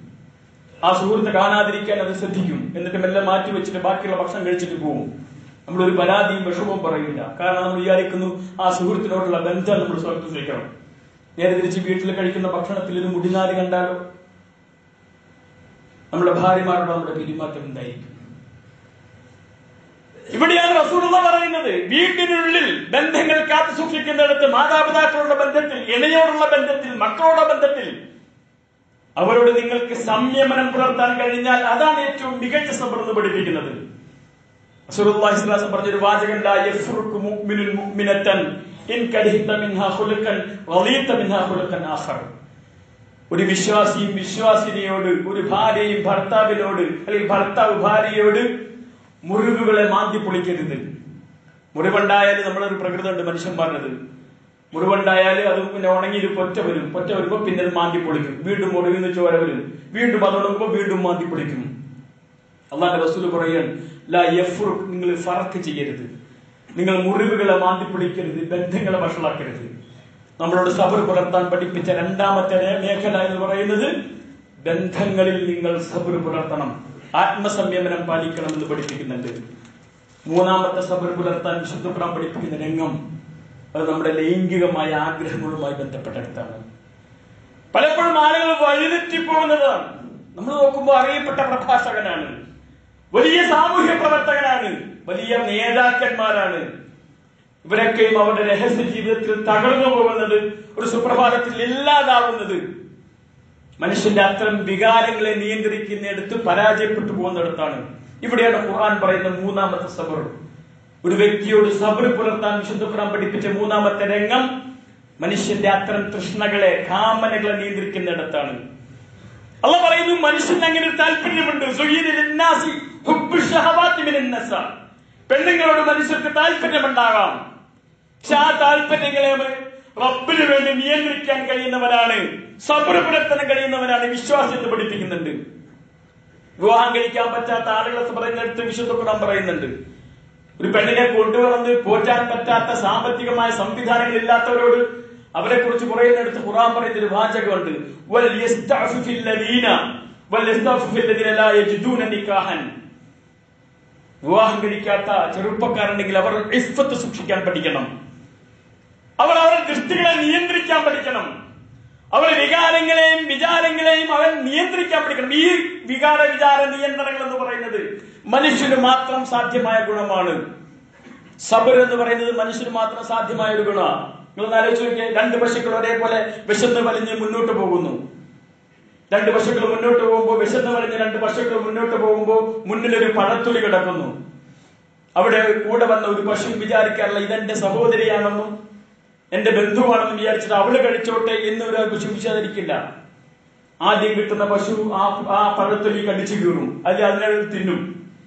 ആ സുഹൃത്ത് കാണാതിരിക്കാൻ അത് ശ്രദ്ധിക്കും എന്നിട്ട് മെല്ലെ മാറ്റി വെച്ചിട്ട് ബാക്കിയുള്ള ഭക്ഷണം കഴിച്ചിട്ട് പോകും നമ്മളൊരു പരാതിയും വിഷമവും പറയില്ല കാരണം നമ്മൾ വിചാരിക്കുന്നു ആ സുഹൃത്തിനോടുള്ള ബന്ധം നമ്മൾ സംരക്ഷിക്കണം നേരെ തിരിച്ച് വീട്ടിൽ കഴിക്കുന്ന ഭക്ഷണത്തിൽ ഒരു മുടിനാല് കണ്ടാലോ നമ്മുടെ ഭാര്യമാരോട് നമ്മുടെ പെരുമാറ്റം എന്തായിരിക്കും ഇവിടെയാണ് റസൂലുള്ള പറയുന്നത് വീട്ടിനുള്ളിൽ ബന്ധങ്ങൾ കാത്തു സൂക്ഷിക്കുന്നിടത്ത് മാതാപിതാക്കളുടെ ബന്ധത്തിൽ ഇണയോടുള്ള ബന്ധത്തിൽ മക്കളുടെ ബന്ധത്തിൽ അവരോട് നിങ്ങൾക്ക് സംയമനം പുലർത്താൻ കഴിഞ്ഞാൽ അതാണ് ഏറ്റവും മികച്ച സബർ എന്ന് പഠിപ്പിക്കുന്നത് റസൂലുള്ളാഹി സ്വല്ലല്ലാഹു അലൈഹി വസല്ലം പറഞ്ഞൊരു വാചകം ലാ യഫ്റുഖു മുഅ്മിനുൻ മുഅ്മിനത്തൻ ഇൻ കരിഹത മിൻഹാ ഖുലുഖൻ റളീത മിൻഹാ ഖുലുഖൻ ആഖർ ഒരു വിശ്വാസിയും വിശ്വാസിനിയോട് ഒരു ഭാര്യയും ഭർത്താവിനോട് അല്ലെങ്കിൽ ഭർത്താവ് ഭാര്യയോട് മുറിവുകളെ മാന്തി പൊളിക്കരുത് മുറിവുണ്ടായാൽ നമ്മളൊരു പ്രകൃതമുണ്ട് മനുഷ്യന്മാരുന്നത് മുറിവുണ്ടായാൽ അത് പിന്നെ ഉണങ്ങിയൊരു പൊറ്റ വരും പൊറ്റ വരുമ്പോൾ പിന്നെ അത് മാന്തി പൊളിക്കും വീണ്ടും മുറിവിൽ നിന്ന് ചോര വരും വീണ്ടും അത് ഉണങ്ങുമ്പോൾ വീണ്ടും മാന്തി പൊളിക്കും അള്ളാന്റെ റസൂല് പറയാൻ ലാ യഫ്റു നിങ്ങൾ ഫറക്ക് ചെയ്യരുത് നിങ്ങൾ മുറിവുകളെ മാന്തി പൊളിക്കരുത് ബന്ധങ്ങളെ വഷളാക്കരുത് നമ്മളോട് സബർ പുലർത്താൻ പഠിപ്പിച്ച രണ്ടാമത്തെ മേഖല എന്ന് പറയുന്നത് ബന്ധങ്ങളിൽ നിങ്ങൾ സബർ പുലർത്തണം ആത്മസംയമനം പാലിക്കണം എന്ന് പഠിപ്പിക്കുന്നുണ്ട് മൂന്നാമത്തെ സബർ പുലർത്താൻ വിശുദ്ധ ഖുർആൻ പഠിപ്പിക്കുന്ന രംഗം അത് നമ്മുടെ ലൈംഗികമായ ആഗ്രഹങ്ങളുമായി ബന്ധപ്പെട്ടെടുത്താണ് പലപ്പോഴും ആളുകൾ വഴിതെറ്റിപ്പോകുന്നതാണ് നമ്മൾ നോക്കുമ്പോൾ അറിയപ്പെട്ട പ്രഭാഷകനാണ് വലിയ സാമൂഹ്യ പ്രവർത്തകനാണ് വലിയ നേതാക്കന്മാരാണ് ഇവരൊക്കെയും അവരുടെ രഹസ്യ ജീവിതത്തിൽ തകർന്നു പോകുന്നത് ഒരു സുപ്രഭാതത്തിൽ ഇല്ലാതാവുന്നത് മനുഷ്യന്റെ അത്തരം വികാരങ്ങളെ നിയന്ത്രിക്കുന്നിടത്ത് പരാജയപ്പെട്ടു പോകുന്നിടത്താണ് ഇവിടെയാണ് ഖുർആൻ പറയുന്ന മൂന്നാമത്തെ സബർ ഒരു വ്യക്തിയോട് സബർ പുലർത്താൻ വിശുദ്ധ ഖുർആൻ പഠിപ്പിച്ച മൂന്നാമത്തെ രംഗം മനുഷ്യന്റെ അത്തരം തൃഷ്ണകളെ കാമനകളെ നിയന്ത്രിക്കുന്നിടത്താണ് അല്ല പറയുന്നു മനുഷ്യന് അങ്ങനെ ഒരു താല്പര്യമുണ്ട് സുയ്യിദിൽ ഇന്നാസി ഹുബ്ബു ഷഹവാത്തി മിനൻ നസ. പെണ്ണുങ്ങളോട് മനുഷ്യർക്ക് താല്പര്യമുണ്ടാകാം പക്ഷെ ആ താല്പര്യങ്ങളെ റബ്ബിന് വേണ്ടി നിയന്ത്രിക്കാൻ കഴിയുന്നവരാണ് സബർ പുലർത്താൻ കഴിയുന്നവരാണ് വിശ്വാസം എന്ന് പഠിപ്പിക്കുന്നുണ്ട് വിവാഹം കഴിക്കാൻ പറ്റാത്ത ആളുകളെ പറയുന്നിടത്ത് വിശുദ്ധ ഖുർആൻ പറയുന്നുണ്ട് ഒരു പെണ്ണിനെ കൊണ്ടുവന്ന് പോറ്റാൻ പറ്റാത്ത സാമ്പത്തികമായ സംവിധാനങ്ങൾ ഇല്ലാത്തവരോട് അവരെ കുറിച്ച് പറയുന്നിടത്ത് ഖുർആൻ പറയുന്ന ഒരു വാചകമുണ്ട് വൽ യസ്തഅഫിഫിൽ ലദീന വൽ യസ്തഅഫിഫിൽ ലദീന ലാ യജിദൂന നിക്കാഹൻ വിവാഹം കഴിക്കാത്ത ചെറുപ്പക്കാരുണ്ടെങ്കിൽ അവർ ഇസ്ഫത്ത് സൂക്ഷിക്കാൻ പഠിക്കണം അവർ അവരുടെ ദൃഷ്ടികളെ നിയന്ത്രിക്കാൻ പഠിക്കണം അവരുടെ വികാരങ്ങളെയും വിചാരങ്ങളെയും അവൻ നിയന്ത്രിക്കാൻ പഠിക്കണം ഈ വികാര വിചാര നിയന്ത്രണങ്ങൾ എന്ന് പറയുന്നത് മനുഷ്യന് മാത്രം സാധ്യമായ ഗുണമാണ് സബർ എന്ന് പറയുന്നത് മനുഷ്യന് മാത്രം സാധ്യമായ ഒരു ഗുണമാണ് നിങ്ങൾ ആലോചിച്ച് നോക്കിയേ രണ്ട് പശുക്കൾ ഒരേപോലെ വിശന്ന് വലിഞ്ഞ് മുന്നോട്ട് പോകുന്നു രണ്ട് പശുക്കൾ മുന്നോട്ട് പോകുമ്പോൾ വിശന്ന് വലിഞ്ഞ് രണ്ട് പശുക്കൾ മുന്നോട്ട് പോകുമ്പോൾ മുന്നിലൊരു പഴത്തുളി കിടക്കുന്നു അവിടെ കൂടെ വന്ന ഒരു പശു വിചാരിക്കാറില്ല ഇതെന്റെ സഹോദരിയാണെന്നും എന്റെ ബന്ധുവാണെന്ന് വിചാരിച്ചിട്ട് അവള് കഴിച്ചോട്ടെ എന്ന് ഒരാൾക്ക് ചിന്തിച്ചാതിരിക്കില്ല ആദ്യം കിട്ടുന്ന പശു ആ ആ പഴത്തൊലി കടിച്ചു കീറും അല്ലെങ്കിൽ അതിനെ തിന്നും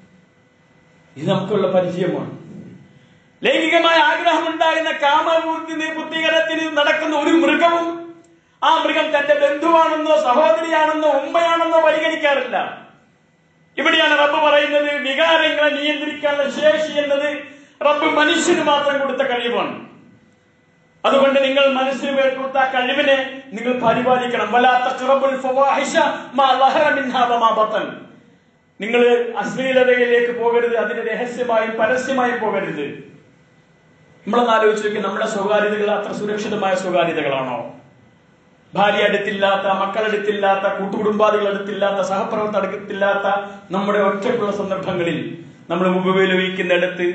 ഇത് നമുക്കുള്ള പരിചയമാണ് ലൈംഗികമായ ആഗ്രഹം ഉണ്ടാകുന്ന കാമപൂർത്തിന് ബുദ്ധികരത്തിന് നടക്കുന്ന ഒരു മൃഗവും ആ മൃഗം തന്റെ ബന്ധുവാണെന്നോ സഹോദരിയാണെന്നോ ഉമ്മയാണെന്നോ പരിഗണിക്കാറില്ല ഇവിടെയാണ് റബ്ബ് പറയുന്നത് വികാരങ്ങളെ നിയന്ത്രിക്കാനുള്ള ശേഷി എന്നത് റബ്ബ് മനുഷ്യന് മാത്രം കൊടുത്ത കഴിവാണ് അതുകൊണ്ട് നിങ്ങൾ മനസ്സിന് പേർ കൊടുത്ത ആ കഴിവിനെ നിങ്ങൾ പരിപാലിക്കണം വലാ തഖ്റബുൽ ഫവാഹിഷ മാ ലഹറ മിൻഹാ വമാ ബത്തൻ നിങ്ങൾ അശ്ലീലതയിലേക്ക് പോകരുത് അതിന് രഹസ്യമായും പരസ്യമായും പോകരുത് നമ്മളൊന്ന് ആലോചിച്ച് നോക്കി നമ്മുടെ സ്വകാര്യതകൾ അത്ര സുരക്ഷിതമായ സ്വകാര്യതകളാണോ ഭാര്യ അടുത്തില്ലാത്ത മക്കളടുത്തില്ലാത്ത കൂട്ടുകുടുംബാദികൾ അടുത്തില്ലാത്ത സഹപ്രവർത്തകർ അടുത്തില്ലാത്ത നമ്മുടെ ഒറ്റക്കുള്ള സന്ദർഭങ്ങളിൽ നമ്മൾ മൊബൈൽ ഉപയോഗിക്കുന്നിടത്ത്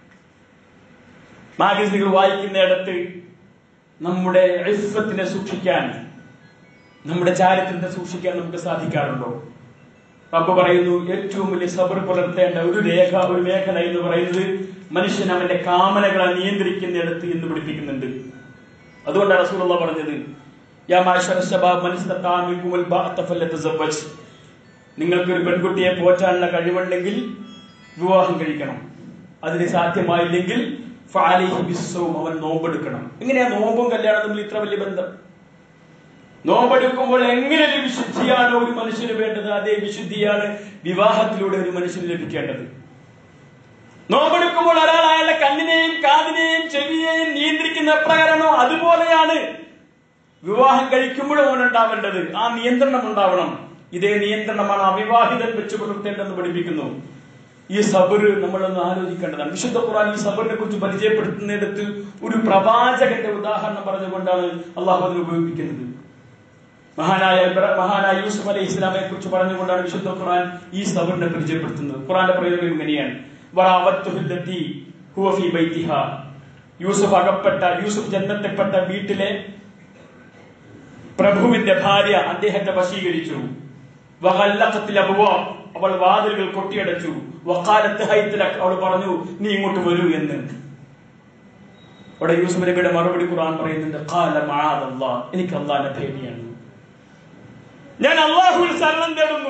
മാഗസിനുകൾ വായിക്കുന്നിടത്ത് നമ്മുടെ ഇസ്സത്തിനെ സൂക്ഷിക്കാൻ നമ്മുടെ ചാരിത്രത്തെ സൂക്ഷിക്കാൻ നമുക്ക് സാധിക്കാറുണ്ടോ റബ്ബ് പറയുന്നു ഏറ്റവും വലിയ സബർ പുലർത്തേണ്ട ഒരു രേഖ ഒരു മേഖല എന്ന് പറയുന്നത് മനുഷ്യൻ അവന്റെ കാമനകളെ നിയന്ത്രിക്കുന്നിടത്ത് എന്ന് പഠിപ്പിക്കുന്നുണ്ട് അതുകൊണ്ടാണ് റസൂലുള്ള പറഞ്ഞത് യാ മാശറ ശബാബ് മനസ്സിലെത്താ മിൻകുമുൽ ബഅത്ത ഫലതസവ്വജ് നിങ്ങൾക്ക് ഒരു പെൺകുട്ടിയെ പോറ്റാനുള്ള കഴിവുണ്ടെങ്കിൽ വിവാഹം കഴിക്കണം അതിന് സാധ്യമായില്ലെങ്കിൽ ഫഅലൈഹി ബിസ്സൗം അവൻ നോമ്പെടുക്കണം എങ്ങനെയാ നോമ്പും കല്യാണം തമ്മിൽ ഇത്ര വലിയ ബന്ധം നോമ്പെടുക്കുമ്പോൾ എങ്ങനെ ഒരു വിശുദ്ധിയാണ് ഒരു മനുഷ്യന് വേണ്ടത് അതേ വിശുദ്ധിയാണ് വിവാഹത്തിലൂടെ ഒരു മനുഷ്യന് ലഭിക്കേണ്ടത് നോമ്പെടുക്കുമ്പോൾ ഒരാൾ അയാളുടെ കണ്ണിനെയും കാതിനെയും ചെവിയെയും നിയന്ത്രിക്കുന്ന എപ്രകാരമാണോ അതുപോലെയാണ് വിവാഹം കഴിക്കുമ്പോഴും അവനുണ്ടാവേണ്ടത് ആ നിയന്ത്രണം ഉണ്ടാവണം ഇതേ നിയന്ത്രണമാണ് അവിവാഹിതൻ വെച്ച് പുലർത്തേണ്ടതെന്ന് പഠിപ്പിക്കുന്നു ഈ സബറ് നമ്മളൊന്ന് ആലോചിക്കേണ്ടതാണ് വിശുദ്ധ ഖുർആൻ ഈ സബറിനെ കുറിച്ച് പരിചയപ്പെടുത്തുന്നിടത്ത് ഒരു പ്രവാചകന്റെ ഉദാഹരണം പറഞ്ഞുകൊണ്ടാണ് അള്ളാഹു അതിന് ഉപയോഗിക്കുന്നത് മഹാനായ ഇബ്ര- മഹാനായ യൂസുഫ് അലൈഹി ഇസ്ലാമിനെ കുറിച്ച് പറഞ്ഞുകൊണ്ടാണ് വിശുദ്ധ ഖുർആൻ ഈ സബറിനെ പരിചയപ്പെടുത്തുന്നത് ഖുർആന്റെ പ്രയോഗം ഇങ്ങനെയാണ് വറാവത്തുഹു ല്ലത്തി ഹുവ ഫീ ബൈത്തിഹാ. യൂസുഫ് അകപ്പെട്ട യൂസുഫ് ജന്മത്തിൽപ്പെട്ട വീട്ടിലെ പ്രഭുവിന്റെ ഭാര്യ അദ്ദേഹത്തെ വശീകരിച്ചു വഹല്ലഖത്തിൽ അബ്വാബ്. അവൾ വാതിലുകൾ കൊട്ടിയടച്ചു വക്കാലത്ത് ഹൈത്തലക് അവൾ പറഞ്ഞു നീ ഇങ്ങോട്ട് വരൂ എന്ന് അവിടെ യൂസുഫ് നബിയുടെ മറുപടി ഖുർആൻ പറയുന്നുണ്ട് ഖാല മആദല്ലാ എനിക്ക് അള്ളാഹിനെ പേടിയാണ് ഞാൻ അള്ളാഹുവിൽ ശരണം തേടുന്നു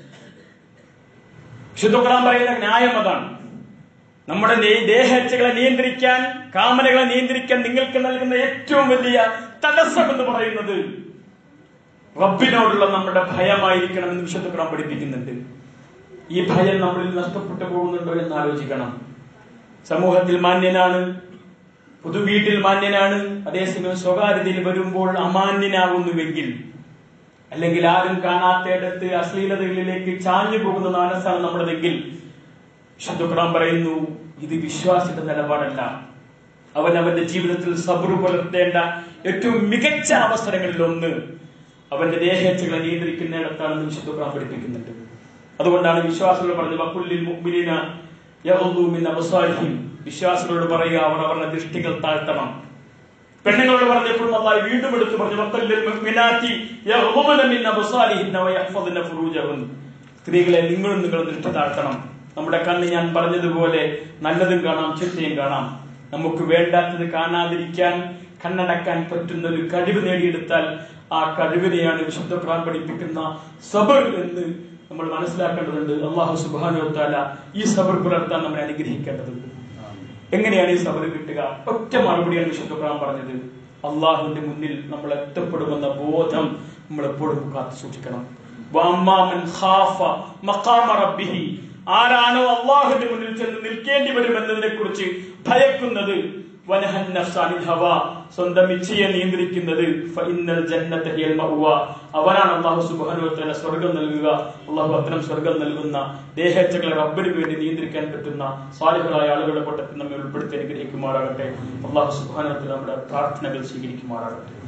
വിശുദ്ധ ഖുർആൻ പറയുന്ന ന്യായം അതാണ് നമ്മുടെ നേ- ദേഹേച്ഛകളെ നിയന്ത്രിക്കാൻ കാമനകളെ നിയന്ത്രിക്കാൻ നിങ്ങൾക്ക് നൽകുന്ന ഏറ്റവും വലിയ തടസ്സം എന്ന് പറയുന്നത് റബ്ബിനോടുള്ള നമ്മുടെ ഭയമായിരിക്കണം എന്ന് വിശുദ്ധ ഖുർആൻ പഠിപ്പിക്കുന്നുണ്ട് ഈ ഭയം നമ്മളിൽ നഷ്ടപ്പെട്ടു പോകുന്നുണ്ടോ എന്ന് ആലോചിക്കണം സമൂഹത്തിൽ മാന്യനാണ് പൊതുവീട്ടിൽ മാന്യനാണ് അതേസമയം സ്വകാര്യതയിൽ വരുമ്പോൾ അമാന്യനാകുന്നുവെങ്കിൽ അല്ലെങ്കിൽ ആരും കാണാത്തയിടത്ത് അശ്ലീലതകളിലേക്ക് ചാഞ്ഞു പോകുന്ന മാനസാണ് നമ്മുടെതെങ്കിൽ വിശുദ്ധ ഖുർആൻ പറയുന്നു ഇത് വിശ്വാസിയുടെ നിലപാടല്ല അവൻ അവന്റെ ജീവിതത്തിൽ സബറു പുലർത്തേണ്ട ഏറ്റവും മികച്ച അവസരങ്ങളിൽ ഒന്ന് അവന്റെ ദേഹേച്ഛകളെ നിയന്ത്രിക്കുന്നിടത്താണെന്ന് വിശുദ്ധ ഖുർആൻ പഠിപ്പിക്കുന്നുണ്ട് അതുകൊണ്ടാണ് വിശ്വാസികൾ പറഞ്ഞത് വക്കുല്ലിൽ മുഅ്മിനീന യഗ്ദൂ മിൻ അബ്സാരിഹിം വിശ്വാസികളോട് പറയുക അവർ അവരുടെ ദൃഷ്ടികൾ താഴ്ത്തണം പെണ്ണുങ്ങളോട് പറഞ്ഞപ്പോഴും അള്ളാഹ് വീണ്ടും എടുത്തു പറഞ്ഞു വക്കല്ലിൽ മുഅ്മിനാത്തി യഗ്ദൂന മിൻ അബ്സാരിഹിന്ന വയഹ്ഫദ്ന ഫുറൂജഹുൻ സ്ത്രീകളെ നിങ്ങളും നിങ്ങൾ ദൃഷ്ടി താഴ്ത്തണം നമ്മുടെ കണ്ണ് ഞാൻ പറഞ്ഞതുപോലെ നല്ലതും കാണാം ചീത്തയും കാണാം നമുക്ക് വേണ്ടാത്തത് കാണാതിരിക്കാൻ കണ്ണടക്കാൻ പറ്റുന്ന ഒരു കഴിവ് നേടിയെടുത്താൽ ആ കഴിവിനെയാണ് വിശുദ്ധ ഖുർആൻ പഠിപ്പിക്കുന്ന സബർ എന്ന് നമ്മൾ മനസ്സിലാക്കേണ്ടതുണ്ട് അള്ളാഹു സുബാനു താല ഈ സബർ പുലർത്താൻ നമ്മളെ അനുഗ്രഹിക്കേണ്ടതുണ്ട് എങ്ങനെയാണ് ഈ സബർ കിട്ടുക ഒറ്റ മറുപടിയാണ് വിശുദ്ധ ഖുർആൻ പറഞ്ഞത് അള്ളാഹുവിന്റെ മുന്നിൽ നമ്മൾ എത്തപ്പെടുമെന്ന ബോധം നമ്മൾ എപ്പോഴും കാത്തു സൂക്ഷിക്കണം വഅമ്മാമൻ ഖാഫ മഖാമ റബ്ബിഹി ആരാണോ അള്ളാഹുവിന്റെ മുന്നിൽ ചെന്ന് നിൽക്കേണ്ടി വരും എന്നതിനെ കുറിച്ച് ഭയക്കുന്നത് വനഹൻ നഫ്സാനിൽ ഹവ സ്വന്തം ഇച്ഛയെ നിയന്ത്രിക്കുന്നത് ഫഇന്നൽ ജന്നത ഹിയൽ മഅവ അവനാണ് അള്ളാഹു സുബ്ഹാനഹു വതആല സ്വർഗ്ഗം നൽകുക അള്ളാഹു അത്തരം സ്വർഗ്ഗം നൽകുന്ന ദേഹേച്ഛകളെ റബ്ബിന് വേണ്ടി നിയന്ത്രിക്കാൻ പറ്റുന്ന സാലിഹുകളായ ആളുകളുടെ കൂട്ടത്തിൽ നമ്മെ ഉൾപ്പെടുത്തി അനുഗ്രഹിക്കുമാറാകട്ടെ അള്ളാഹു സുബ്ഹാനഹു വതആല നമ്മുടെ പ്രാർത്ഥനകൾ സ്വീകരിക്കുമാറാകട്ടെ